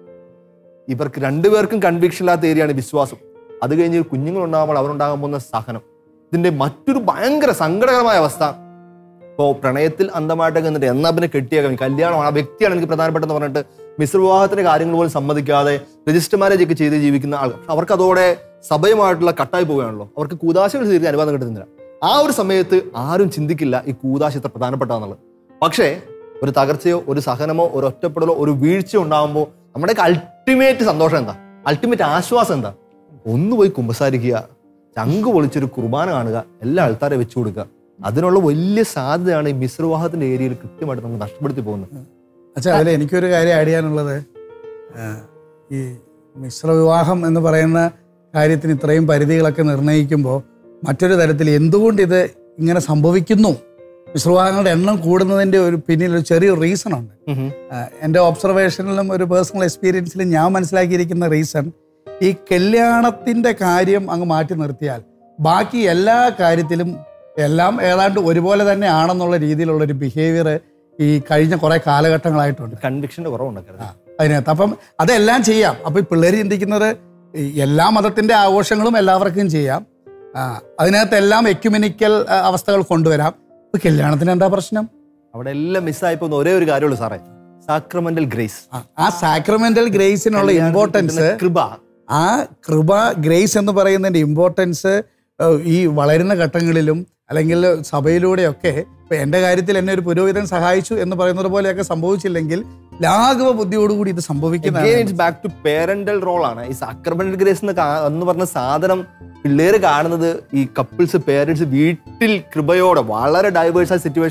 ഇവർക്ക് രണ്ടുപേർക്കും കൺവിക്ഷൻ ഇല്ലാത്ത ഏരിയയാണ് വിശ്വാസം അത് കഴിഞ്ഞ് കുഞ്ഞുങ്ങൾ ഉണ്ടാകുമ്പോൾ അവരുണ്ടാകാൻ പോകുന്ന സഹനം ഇതിന്റെ മറ്റൊരു ഭയങ്കര സങ്കടകരമായ അവസ്ഥ ഇപ്പോൾ പ്രണയത്തിൽ അന്ധമായിട്ടൊക്കെ എന്നിട്ട് എന്നാ പിന്നെ കെട്ടിയേക്കാം കല്യാണമാണ് ആ വ്യക്തിയാണ് എനിക്ക് പ്രധാനപ്പെട്ടെന്ന് പറഞ്ഞിട്ട് മിശ്രവിവാഹത്തിന്റെ കാര്യങ്ങൾ പോലും സമ്മതിക്കാതെ രജിസ്റ്റർ മാരേജ് ഒക്കെ ചെയ്ത് ജീവിക്കുന്ന ആൾ അവർക്ക് അതോടെ സഭയുമായിട്ടുള്ള കട്ടായി പോവുകയാണല്ലോ അവർക്ക് കൂതാശകൾ ചെയ്ത് അനുവാദം കിട്ടുന്നില്ല ആ ഒരു സമയത്ത് ആരും ചിന്തിക്കില്ല ഈ കൂതാശ ഇത്ര പ്രധാനപ്പെട്ടാന്നുള്ളത് പക്ഷേ ഒരു തകർച്ചയോ ഒരു സഹനമോ ഒരു ഒറ്റപ്പെടലോ ഒരു വീഴ്ചയോ ഉണ്ടാകുമ്പോൾ നമ്മുടെയൊക്കെ അൾട്ടിമേറ്റ് സന്തോഷം എന്താ അൾട്ടിമേറ്റ് ആശ്വാസം എന്താ ഒന്ന് പോയി കുമ്പസാരിക്കുക ചങ്ക് പൊളിച്ചൊരു കുർബാന കാണുക എല്ലാ ആൾക്കാരെ വെച്ചു കൊടുക്കുക അതിനുള്ള വലിയ സാധ്യതയാണ് ഈ മിശ്രവിവാഹത്തിന്റെ ഏരിയയിൽ കൃത്യമായിട്ട് നമുക്ക് നഷ്ടപ്പെടുത്തി പോകുന്നത് അച്ഛാ അതിൽ എനിക്കൊരു കാര്യം ആഡ് ചെയ്യാനുള്ളത് ആ, ഈ മിശ്ര വിവാഹം എന്ന് പറയുന്ന കാര്യത്തിന് ഇത്രയും പരിധികളൊക്കെ നിർണ്ണയിക്കുമ്പോൾ മറ്റൊരു തരത്തിൽ എന്തുകൊണ്ട് ഇത് ഇങ്ങനെ സംഭവിക്കുന്നു മിശ്രവിവാഹങ്ങളുടെ എണ്ണം കൂടുന്നതിൻ്റെ ഒരു പിന്നിൽ ഒരു ചെറിയൊരു റീസൺ ഉണ്ട് ആ, എൻ്റെ ഒബ്സർവേഷനിലും ഒരു പേഴ്സണൽ എക്സ്പീരിയൻസിലും ഞാൻ മനസ്സിലാക്കിയിരിക്കുന്ന റീസൺ ഈ കല്യാണത്തിൻ്റെ കാര്യം അങ്ങ് മാറ്റി നിർത്തിയാൽ ബാക്കി എല്ലാ കാര്യത്തിലും എല്ലാം ഏതാണ്ട് ഒരുപോലെ തന്നെ ആണെന്നുള്ള രീതിയിലുള്ള ഒരു ബിഹേവിയർ ഈ കഴിഞ്ഞ കുറെ കാലഘട്ടങ്ങളായിട്ടുണ്ട് കൺവിക്ഷന്റെ കുറവുണ്ട് അതിനകത്ത് അപ്പം അതെല്ലാം ചെയ്യാം അപ്പൊ ഈ പിള്ളേർ ചിന്തിക്കുന്നത് ഈ എല്ലാ മതത്തിന്റെ ആഘോഷങ്ങളും എല്ലാവർക്കും ചെയ്യാം ആ, അതിനകത്ത് എല്ലാം എക്യുമെനിക്കൽ അവസ്ഥകൾ കൊണ്ടുവരാം ഇപ്പൊ കല്യാണത്തിന് എന്താ പ്രശ്നം അവിടെ എല്ലാം മിസ്സായി പോകുന്ന ഒരേ ഒരു കാര്യമുള്ളൂ സാറേ സാക്രമെന്റൽ ഗ്രേസ് ആ സാക്രമെന്റൽ ഗ്രേസിനുള്ള ഇമ്പോർട്ടൻസ് കൃപ ആ കൃപ ഗ്രേസ് എന്ന് പറയുന്നതിന്റെ ഇമ്പോർട്ടൻസ് ഈ വളരുന്ന ഘട്ടങ്ങളിലും അല്ലെങ്കിൽ സഭയിലൂടെയൊക്കെ ഇപ്പൊ എന്റെ കാര്യത്തിൽ എന്നെ ഒരു പുരോഹിതൻ സഹായിച്ചു എന്ന് പറയുന്നത് പോലെയൊക്കെ സംഭവിച്ചില്ലെങ്കിൽ ലാഘവ ബുദ്ധിയോടുകൂടി ഇത് സംഭവിക്കുന്നതാണ് ബാക്ക് ടു പേരന്റൽ റോൾ ആണ് ഈ സാക്രമെന്റൽ ഗ്രേസ് എന്ന് കാ- എന്ന് പറഞ്ഞ സാധനം പിള്ളേര് കാണുന്നത് ഈ കപ്പിൾസ് പേരൻസ് വീട്ടിൽ കൃപയോടെ വളരെ ഡൈവേഴ്സ് ആയ സിറ്റുവേഷൻ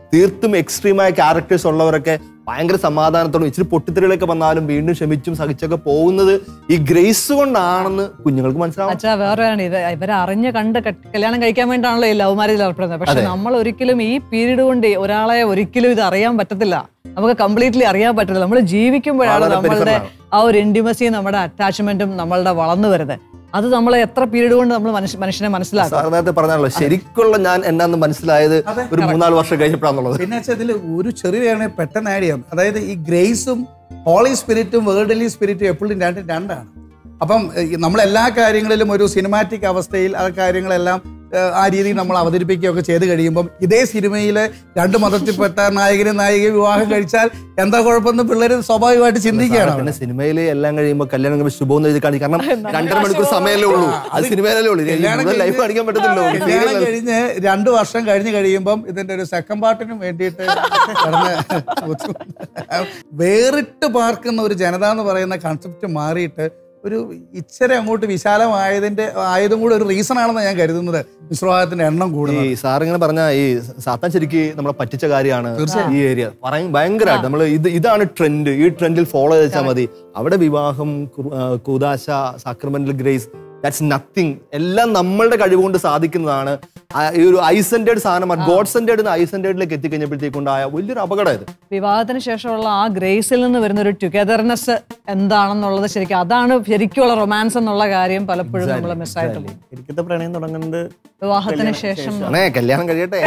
തീർത്തും എക്സ്ട്രീമായ ക്യാരക്ടേഴ്സ് ഉള്ളവരൊക്കെ ഭയങ്കര സമാധാനത്തോടും ഇച്ചിരി പൊട്ടിത്തെറികളൊക്കെ വന്നാലും വീണ്ടും ക്ഷമിച്ചും സഹിച്ചൊക്കെ പോകുന്നത് ഈ ഗ്രേസ് കൊണ്ടാണെന്ന് കുഞ്ഞുങ്ങൾക്ക് മനസ്സിലാവും അച്ഛാ വേറെ ആണ് ഇത് ഇവരെ അറിഞ്ഞ് കണ്ട് കെട്ട് കല്യാണം കഴിക്കാൻ വേണ്ടിയിട്ടാണല്ലോ ഈ ലവ് മാരേജിൽ ഏർപ്പെടുന്നത് പക്ഷെ അതെ. നമ്മൾ ഒരിക്കലും ഈ പീരീഡ് കൊണ്ട് ഒരാളെ ഒരിക്കലും ഇത് അറിയാൻ പറ്റത്തില്ല നമുക്ക് കംപ്ലീറ്റ്ലി അറിയാൻ പറ്റില്ല നമ്മൾ ജീവിക്കുമ്പോഴാണ് വളരെ നമ്മളുടെ പെരുസമാണ്. ആ ഒരു ഇന്റിമസിയും നമ്മുടെ അറ്റാച്ച്മെന്റും നമ്മളുടെ വളർന്നു വരുന്നത് അത് നമ്മൾ എത്ര പീരീഡ് കൊണ്ട് നമ്മൾ മനുഷ്യ- മനുഷ്യനെ മനസ്സിലാക്കും സാർ നേരത്തെ പറഞ്ഞാണല്ലോ ശരിക്കുള്ള ഞാൻ എന്നാന്ന് മനസ്സിലായത് ഒരു മൂന്നാല് വർഷം കഴിഞ്ഞപ്പോഴാണെന്നുള്ളത് പിന്നെ വെച്ചാൽ ഇതിൽ ഒരു ചെറിയാണ് പെട്ടെന്ന് ആഡ് ചെയ്യാം അതായത് ഈ ഗ്രേസും ഹോളി സ്പിരിറ്റും വേർഡലി സ്പിരിറ്റും എപ്പോഴും രണ്ട് രണ്ടാണ് അപ്പം ഈ നമ്മൾ എല്ലാ കാര്യങ്ങളിലും ഒരു സിനിമാറ്റിക് അവസ്ഥയിൽ ആ കാര്യങ്ങളെല്ലാം ഏഹ്, ആ രീതിയിൽ നമ്മൾ അവതരിപ്പിക്കുകയൊക്കെ ചെയ്ത് കഴിയുമ്പം ഇതേ സിനിമയിലെ രണ്ട് മതത്തിൽപ്പെട്ട നായകനും നായികയും വിവാഹം കഴിച്ചാൽ എന്താ കുഴപ്പമെന്ന് പിള്ളേർ സ്വാഭാവികമായിട്ട് ചിന്തിക്കുകയാണ് പിന്നെ സിനിമയിൽ എല്ലാം കഴിയുമ്പോൾ കല്യാണം കഴിയുമ്പോൾ ശുഭം എഴുതി കാണിക്കും കാരണം രണ്ടര മണിക്കൂർ സമയമല്ലേ ഉള്ളൂ അത് സിനിമയിലല്ലേ ഉള്ളൂ കല്യാണം മുഴുവൻ ലൈഫ് കഴിഞ്ഞ് കാണിക്കാൻ പറ്റത്തില്ലോ ഒരു കല്യാണം serial അല്ലേ. കഴിഞ്ഞ് രണ്ടു വർഷം കഴിഞ്ഞ് കഴിയുമ്പം ഇതിന്റെ ഒരു സെക്കൻഡ് പാർട്ടിനും വേണ്ടിയിട്ട് കിടന്ന് വേറിട്ട് പാർക്കുന്ന ഒരു ജനത എന്ന് പറയുന്ന കൺസെപ്റ്റ് മാറിയിട്ട് ഒരു ഇച്ചിരി അങ്ങോട്ട് വിശാലമായതിന്റെ ആയതും കൂടെ ഒരു റീസൺ ആണെന്ന് ഞാൻ കരുതുന്നത് മിശ്രവാദത്തിന്റെ എണ്ണം ഈ കൂടുന്നത് സാർ ഇങ്ങനെ പറഞ്ഞ ഈ സാത്താൻ ശരിക്ക് നമ്മളെ പറ്റിച്ച കാര്യമാണ് തീർച്ചയായും. ഈ ഏരിയ പറയും ഭയങ്കരമായിട്ട് നമ്മൾ ഇത് ഇതാണ് ട്രെൻഡ് ഈ ട്രെൻഡിൽ ഫോളോ ചെയ്താൽ മതി അവിടെ വിവാഹം കു- ആ, കൂദാശ സാക്രമെന്റൽ ഗ്രേസ് ദാറ്റ്സ് നത്തിങ് എല്ലാം നമ്മളുടെ കഴിവുകൊണ്ട് സാധിക്കുന്നതാണ് ആ, ഈ ഒരു ഐസെന്റേഡ് സാധനം ഗോഡ് സെന്റേഡ് ഐസെന്റേഡിലേക്ക് എത്തിക്കഴിഞ്ഞപ്പോഴത്തേക്കുണ്ടായ വലിയൊരു അപകടം ഇത് വിവാഹത്തിന് ശേഷമുള്ള ആ ഗ്രേസിൽ നിന്ന് വരുന്ന ഒരു ടുഗദർനെസ് എന്താണെന്നുള്ളത് ശരിക്കും അതാണ് ശരിക്കുള്ള റൊമാൻസ് എന്നുള്ള കാര്യം പലപ്പോഴും നമ്മൾ മിസ്സായിട്ട് പോകും ശരിക്കത്തെ പ്രണയം തുടങ്ങുന്നത് വിവാഹത്തിന് കല്യാണത്തിന് ശേഷം അണേ കല്യാണം കഴിയട്ടെ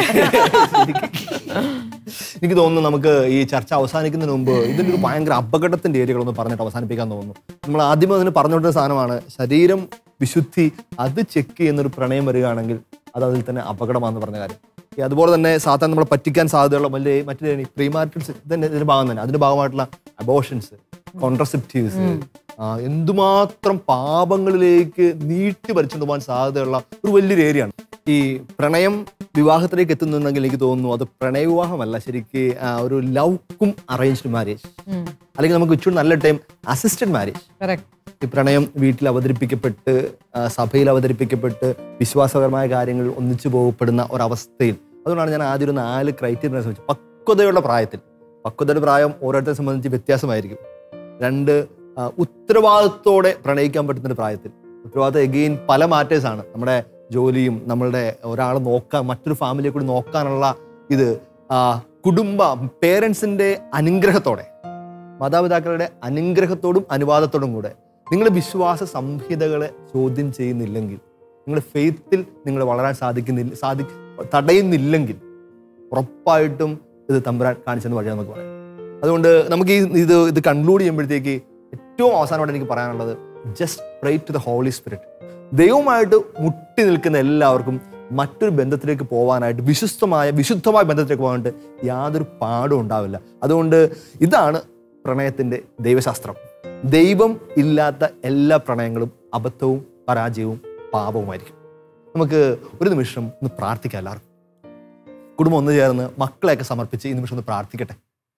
എനിക്ക് തോന്നുന്നു നമുക്ക് ഈ ചർച്ച അവസാനിക്കുന്നതിന് മുമ്പ് ഇതിന്റെ ഒരു ഭയങ്കര അപകടത്തിന്റെ ഏരിയകളൊന്ന് പറഞ്ഞിട്ട് അവസാനിപ്പിക്കാൻ തോന്നുന്നു നമ്മൾ ആദ്യം അതിന് പറഞ്ഞുകൊണ്ടിരുന്ന സാധനമാണ് ശരീരം വിശുദ്ധി അത് ചെക്ക് ചെയ്യുന്നൊരു പ്രണയം വരികയാണെങ്കിൽ അത് അതിൽ തന്നെ അപകടമാണെന്ന് പറഞ്ഞ കാര്യം ഈ അതുപോലെ തന്നെ സാധാരണ നമ്മളെ പറ്റിക്കാൻ സാധ്യതയുള്ള വലിയ മറ്റു പ്രീമാരിറ്റൽസ് ഇതിന്റെ ഇതിന്റെ ഭാഗം തന്നെ അതിന്റെ ഭാഗമായിട്ടുള്ള അബോഷൻസ് കോൺട്രസെപ്റ്റീവ്സ് എന്തുമാത്രം പാപങ്ങളിലേക്ക് നീട്ടി വലിച്ചുകൊണ്ട് പോകാൻ സാധ്യതയുള്ള ഒരു വലിയൊരു ഏരിയയാണ് ഈ പ്രണയം വിവാഹത്തിലേക്ക് എത്തുന്നുണ്ടെങ്കിൽ എനിക്ക് തോന്നുന്നു അത് പ്രണയ വിവാഹമല്ല ശരിക്ക് ആ, ഒരു ലൗക്കും അറേഞ്ച്ഡ് മാരേജ് ഉം. അല്ലെങ്കിൽ നമുക്ക് ഇച്ചിരി നല്ല ടൈം അസിസ്റ്റഡ് മാരേജ് Correct. ഈ പ്രണയം വീട്ടിൽ അവതരിപ്പിക്കപ്പെട്ട് ആ, സഭയിൽ അവതരിപ്പിക്കപ്പെട്ട് വിശ്വാസപരമായ കാര്യങ്ങൾ ഒന്നിച്ചു പോകപ്പെടുന്ന ഒരവസ്ഥയിൽ അതുകൊണ്ടാണ് ഞാൻ ആദ്യം ഒരു നാല് ക്രൈറ്റീരിയ ശ്രമിച്ചത് പക്വതയുള്ള പ്രായത്തിൽ പക്വതയുടെ പ്രായം ഓരോരുത്തരെ സംബന്ധിച്ച് വ്യത്യാസമായിരിക്കും രണ്ട് ആ, ഉത്തരവാദിത്തോടെ പ്രണയിക്കാൻ പറ്റുന്ന ഒരു പ്രായത്തിൽ ഉത്തരവാദിത്തം എഗെയിൻ പല മാറ്റേഴ്സ് ആണ് നമ്മുടെ ജോലിയും നമ്മളുടെ ഒരാളെ നോക്കാൻ മറ്റൊരു ഫാമിലിയെ കൂടി നോക്കാനുള്ള ഇത് ആ, കുടുംബ പേരൻസിന്റെ അനുഗ്രഹത്തോടെ മാതാപിതാക്കളുടെ അനുഗ്രഹത്തോടും അനുവാദത്തോടും കൂടെ നിങ്ങൾ വിശ്വാസ സംഹിതകളെ ചോദ്യം ചെയ്യുന്നില്ലെങ്കിൽ നിങ്ങളുടെ ഫെയ്ത്തിൽ നിങ്ങൾ വളരാൻ സാധിക്കുന്നില്ല സാധി തടയുന്നില്ലെങ്കിൽ ഉറപ്പായിട്ടും ഇത് തമ്പുരാൻ കാണിച്ചെന്ന് വഴി നമുക്ക് പറയാം അതുകൊണ്ട് നമുക്ക് ഈ ഇത് ഇത് കൺക്ലൂഡ് ചെയ്യുമ്പോഴത്തേക്ക് ഏറ്റവും അവസാനമായിട്ട് എനിക്ക് പറയാനുള്ളത് just pray to the Holy Spirit ദൈവമായിട്ട് മുട്ടി നിൽക്കുന്ന എല്ലാവർക്കും മറ്റൊരു ബന്ധത്തിലേക്ക് പോകാനായിട്ട് വിശുദ്ധമായ വിശുദ്ധമായ ബന്ധത്തിലേക്ക് പോകാനായിട്ട് യാതൊരു പാടും ഉണ്ടാവില്ല അതുകൊണ്ട് ഇതാണ് പ്രണയത്തിന്റെ ദൈവശാസ്ത്രം ദൈവം ഇല്ലാത്ത എല്ലാ പ്രണയങ്ങളും അബദ്ധവും പരാജയവും പാപവുമായിരിക്കും നമുക്ക് ഒരു നിമിഷം ഒന്ന് പ്രാർത്ഥിക്കാം എല്ലാവർക്കും കുടുംബം ഒന്ന് ചേർന്ന് മക്കളെയൊക്കെ സമർപ്പിച്ച് ഈ നിമിഷം ഒന്ന് പ്രാർത്ഥിക്കട്ടെ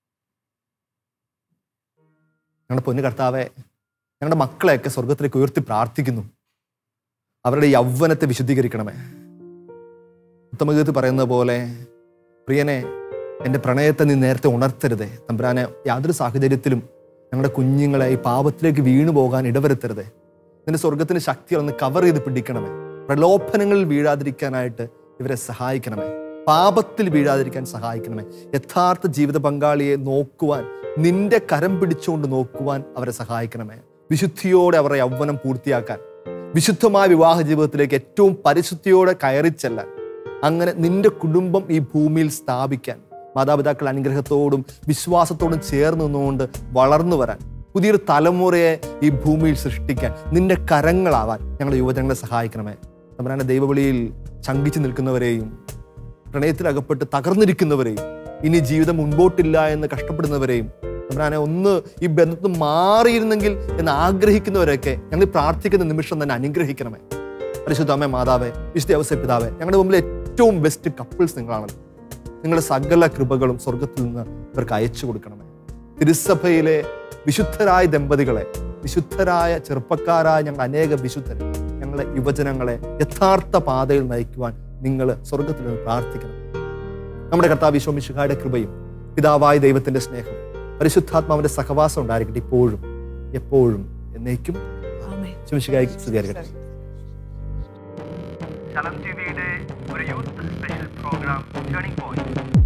ഞങ്ങളുടെ പൊന്നു കർത്താവെ ഞങ്ങളുടെ മക്കളെയൊക്കെ സ്വർഗത്തിലേക്ക് ഉയർത്തി പ്രാർത്ഥിക്കുന്നു അവരുടെ യൗവനത്തെ വിശുദ്ധീകരിക്കണമേ ഉത്തമഗീതത്തിൽ പറയുന്ന പോലെ പ്രിയനെ എൻ്റെ പ്രണയത്തെ നീ നേരത്തെ ഉണർത്തരുതേ തമ്പുരാനെ യാതൊരു സാഹചര്യത്തിലും ഞങ്ങളുടെ കുഞ്ഞുങ്ങളെ ഈ പാപത്തിലേക്ക് വീണു പോകാൻ ഇടവരുത്തരുതേ നിന്റെ സ്വർഗത്തിന് ശക്തി ഒന്ന് കവർ ചെയ്ത് പിടിക്കണമേ പ്രലോഭനങ്ങളിൽ വീഴാതിരിക്കാനായിട്ട് ഇവരെ സഹായിക്കണമേ പാപത്തിൽ വീഴാതിരിക്കാൻ സഹായിക്കണമേ യഥാർത്ഥ ജീവിത പങ്കാളിയെ നോക്കുവാൻ നിന്റെ കരം പിടിച്ചുകൊണ്ട് നോക്കുവാൻ അവരെ സഹായിക്കണമേ വിശുദ്ധിയോടെ അവരുടെ യൗവനം പൂർത്തിയാക്കാൻ വിശുദ്ധമായ വിവാഹ ജീവിതത്തിലേക്ക് ഏറ്റവും പരിശുദ്ധിയോടെ കയറി ചെല്ലാൻ അങ്ങനെ നിന്റെ കുടുംബം ഈ ഭൂമിയിൽ സ്ഥാപിക്കാൻ മാതാപിതാക്കൾ അനുഗ്രഹത്തോടും വിശ്വാസത്തോടും ചേർന്ന് നിന്നുകൊണ്ട് വളർന്നു വരാൻ പുതിയൊരു തലമുറയെ ഈ ഭൂമിയിൽ സൃഷ്ടിക്കാൻ നിന്റെ കരങ്ങളാവാൻ ഞങ്ങളുടെ യുവജനങ്ങളെ സഹായിക്കണമേ നമ്മുടെ ദൈവവിളിയിൽ ശങ്കിച്ചു നിൽക്കുന്നവരെയും പ്രണയത്തിൽ അകപ്പെട്ട് തകർന്നിരിക്കുന്നവരെയും ഇനി ജീവിതം മുൻപോട്ടില്ല എന്ന് കഷ്ടപ്പെടുന്നവരെയും തമ്പുരാനെ ഒന്ന് ഈ ബന്ധത്തിൽ മാറിയിരുന്നെങ്കിൽ എന്ന് ആഗ്രഹിക്കുന്നവരെയൊക്കെ ഞങ്ങൾ പ്രാർത്ഥിക്കുന്ന നിമിഷം തന്നെ അനുഗ്രഹിക്കണമേ പരിശുദ്ധ അമ്മ മാതാവേ വിശുദ്ധ അവസ്ഥ പിതാവേ ഞങ്ങളുടെ മുമ്പിൽ ഏറ്റവും ബെസ്റ്റ് കപ്പിൾസ് നിങ്ങളാണല്ലോ നിങ്ങളുടെ സകല കൃപകളും സ്വർഗത്തിൽ നിന്ന് ഇവർക്ക് അയച്ചു കൊടുക്കണമേ തിരുസഭയിലെ വിശുദ്ധരായ ദമ്പതികളെ വിശുദ്ധരായ ചെറുപ്പക്കാരായ ഞങ്ങൾ അനേക വിശുദ്ധരെ ഞങ്ങളുടെ യുവജനങ്ങളെ യഥാർത്ഥ പാതയിൽ നയിക്കുവാൻ നിങ്ങൾ സ്വർഗത്തിൽ നിന്ന് പ്രാർത്ഥിക്കണം നമ്മുടെ കർത്താവ് വിശ്വമിശുഖായുടെ കൃപയും പിതാവായ ദൈവത്തിന്റെ സ്നേഹം പരിശുദ്ധാത്മാവിന്റെ സഹവാസം ഉണ്ടായിരിക്കട്ടെ ഇപ്പോഴും എപ്പോഴും എന്നേക്കും ശുമിശുഖായി സ്വീകരിക്കട്ടെ ചലം ടിവിയുടെ ഒരു youth special programme turning point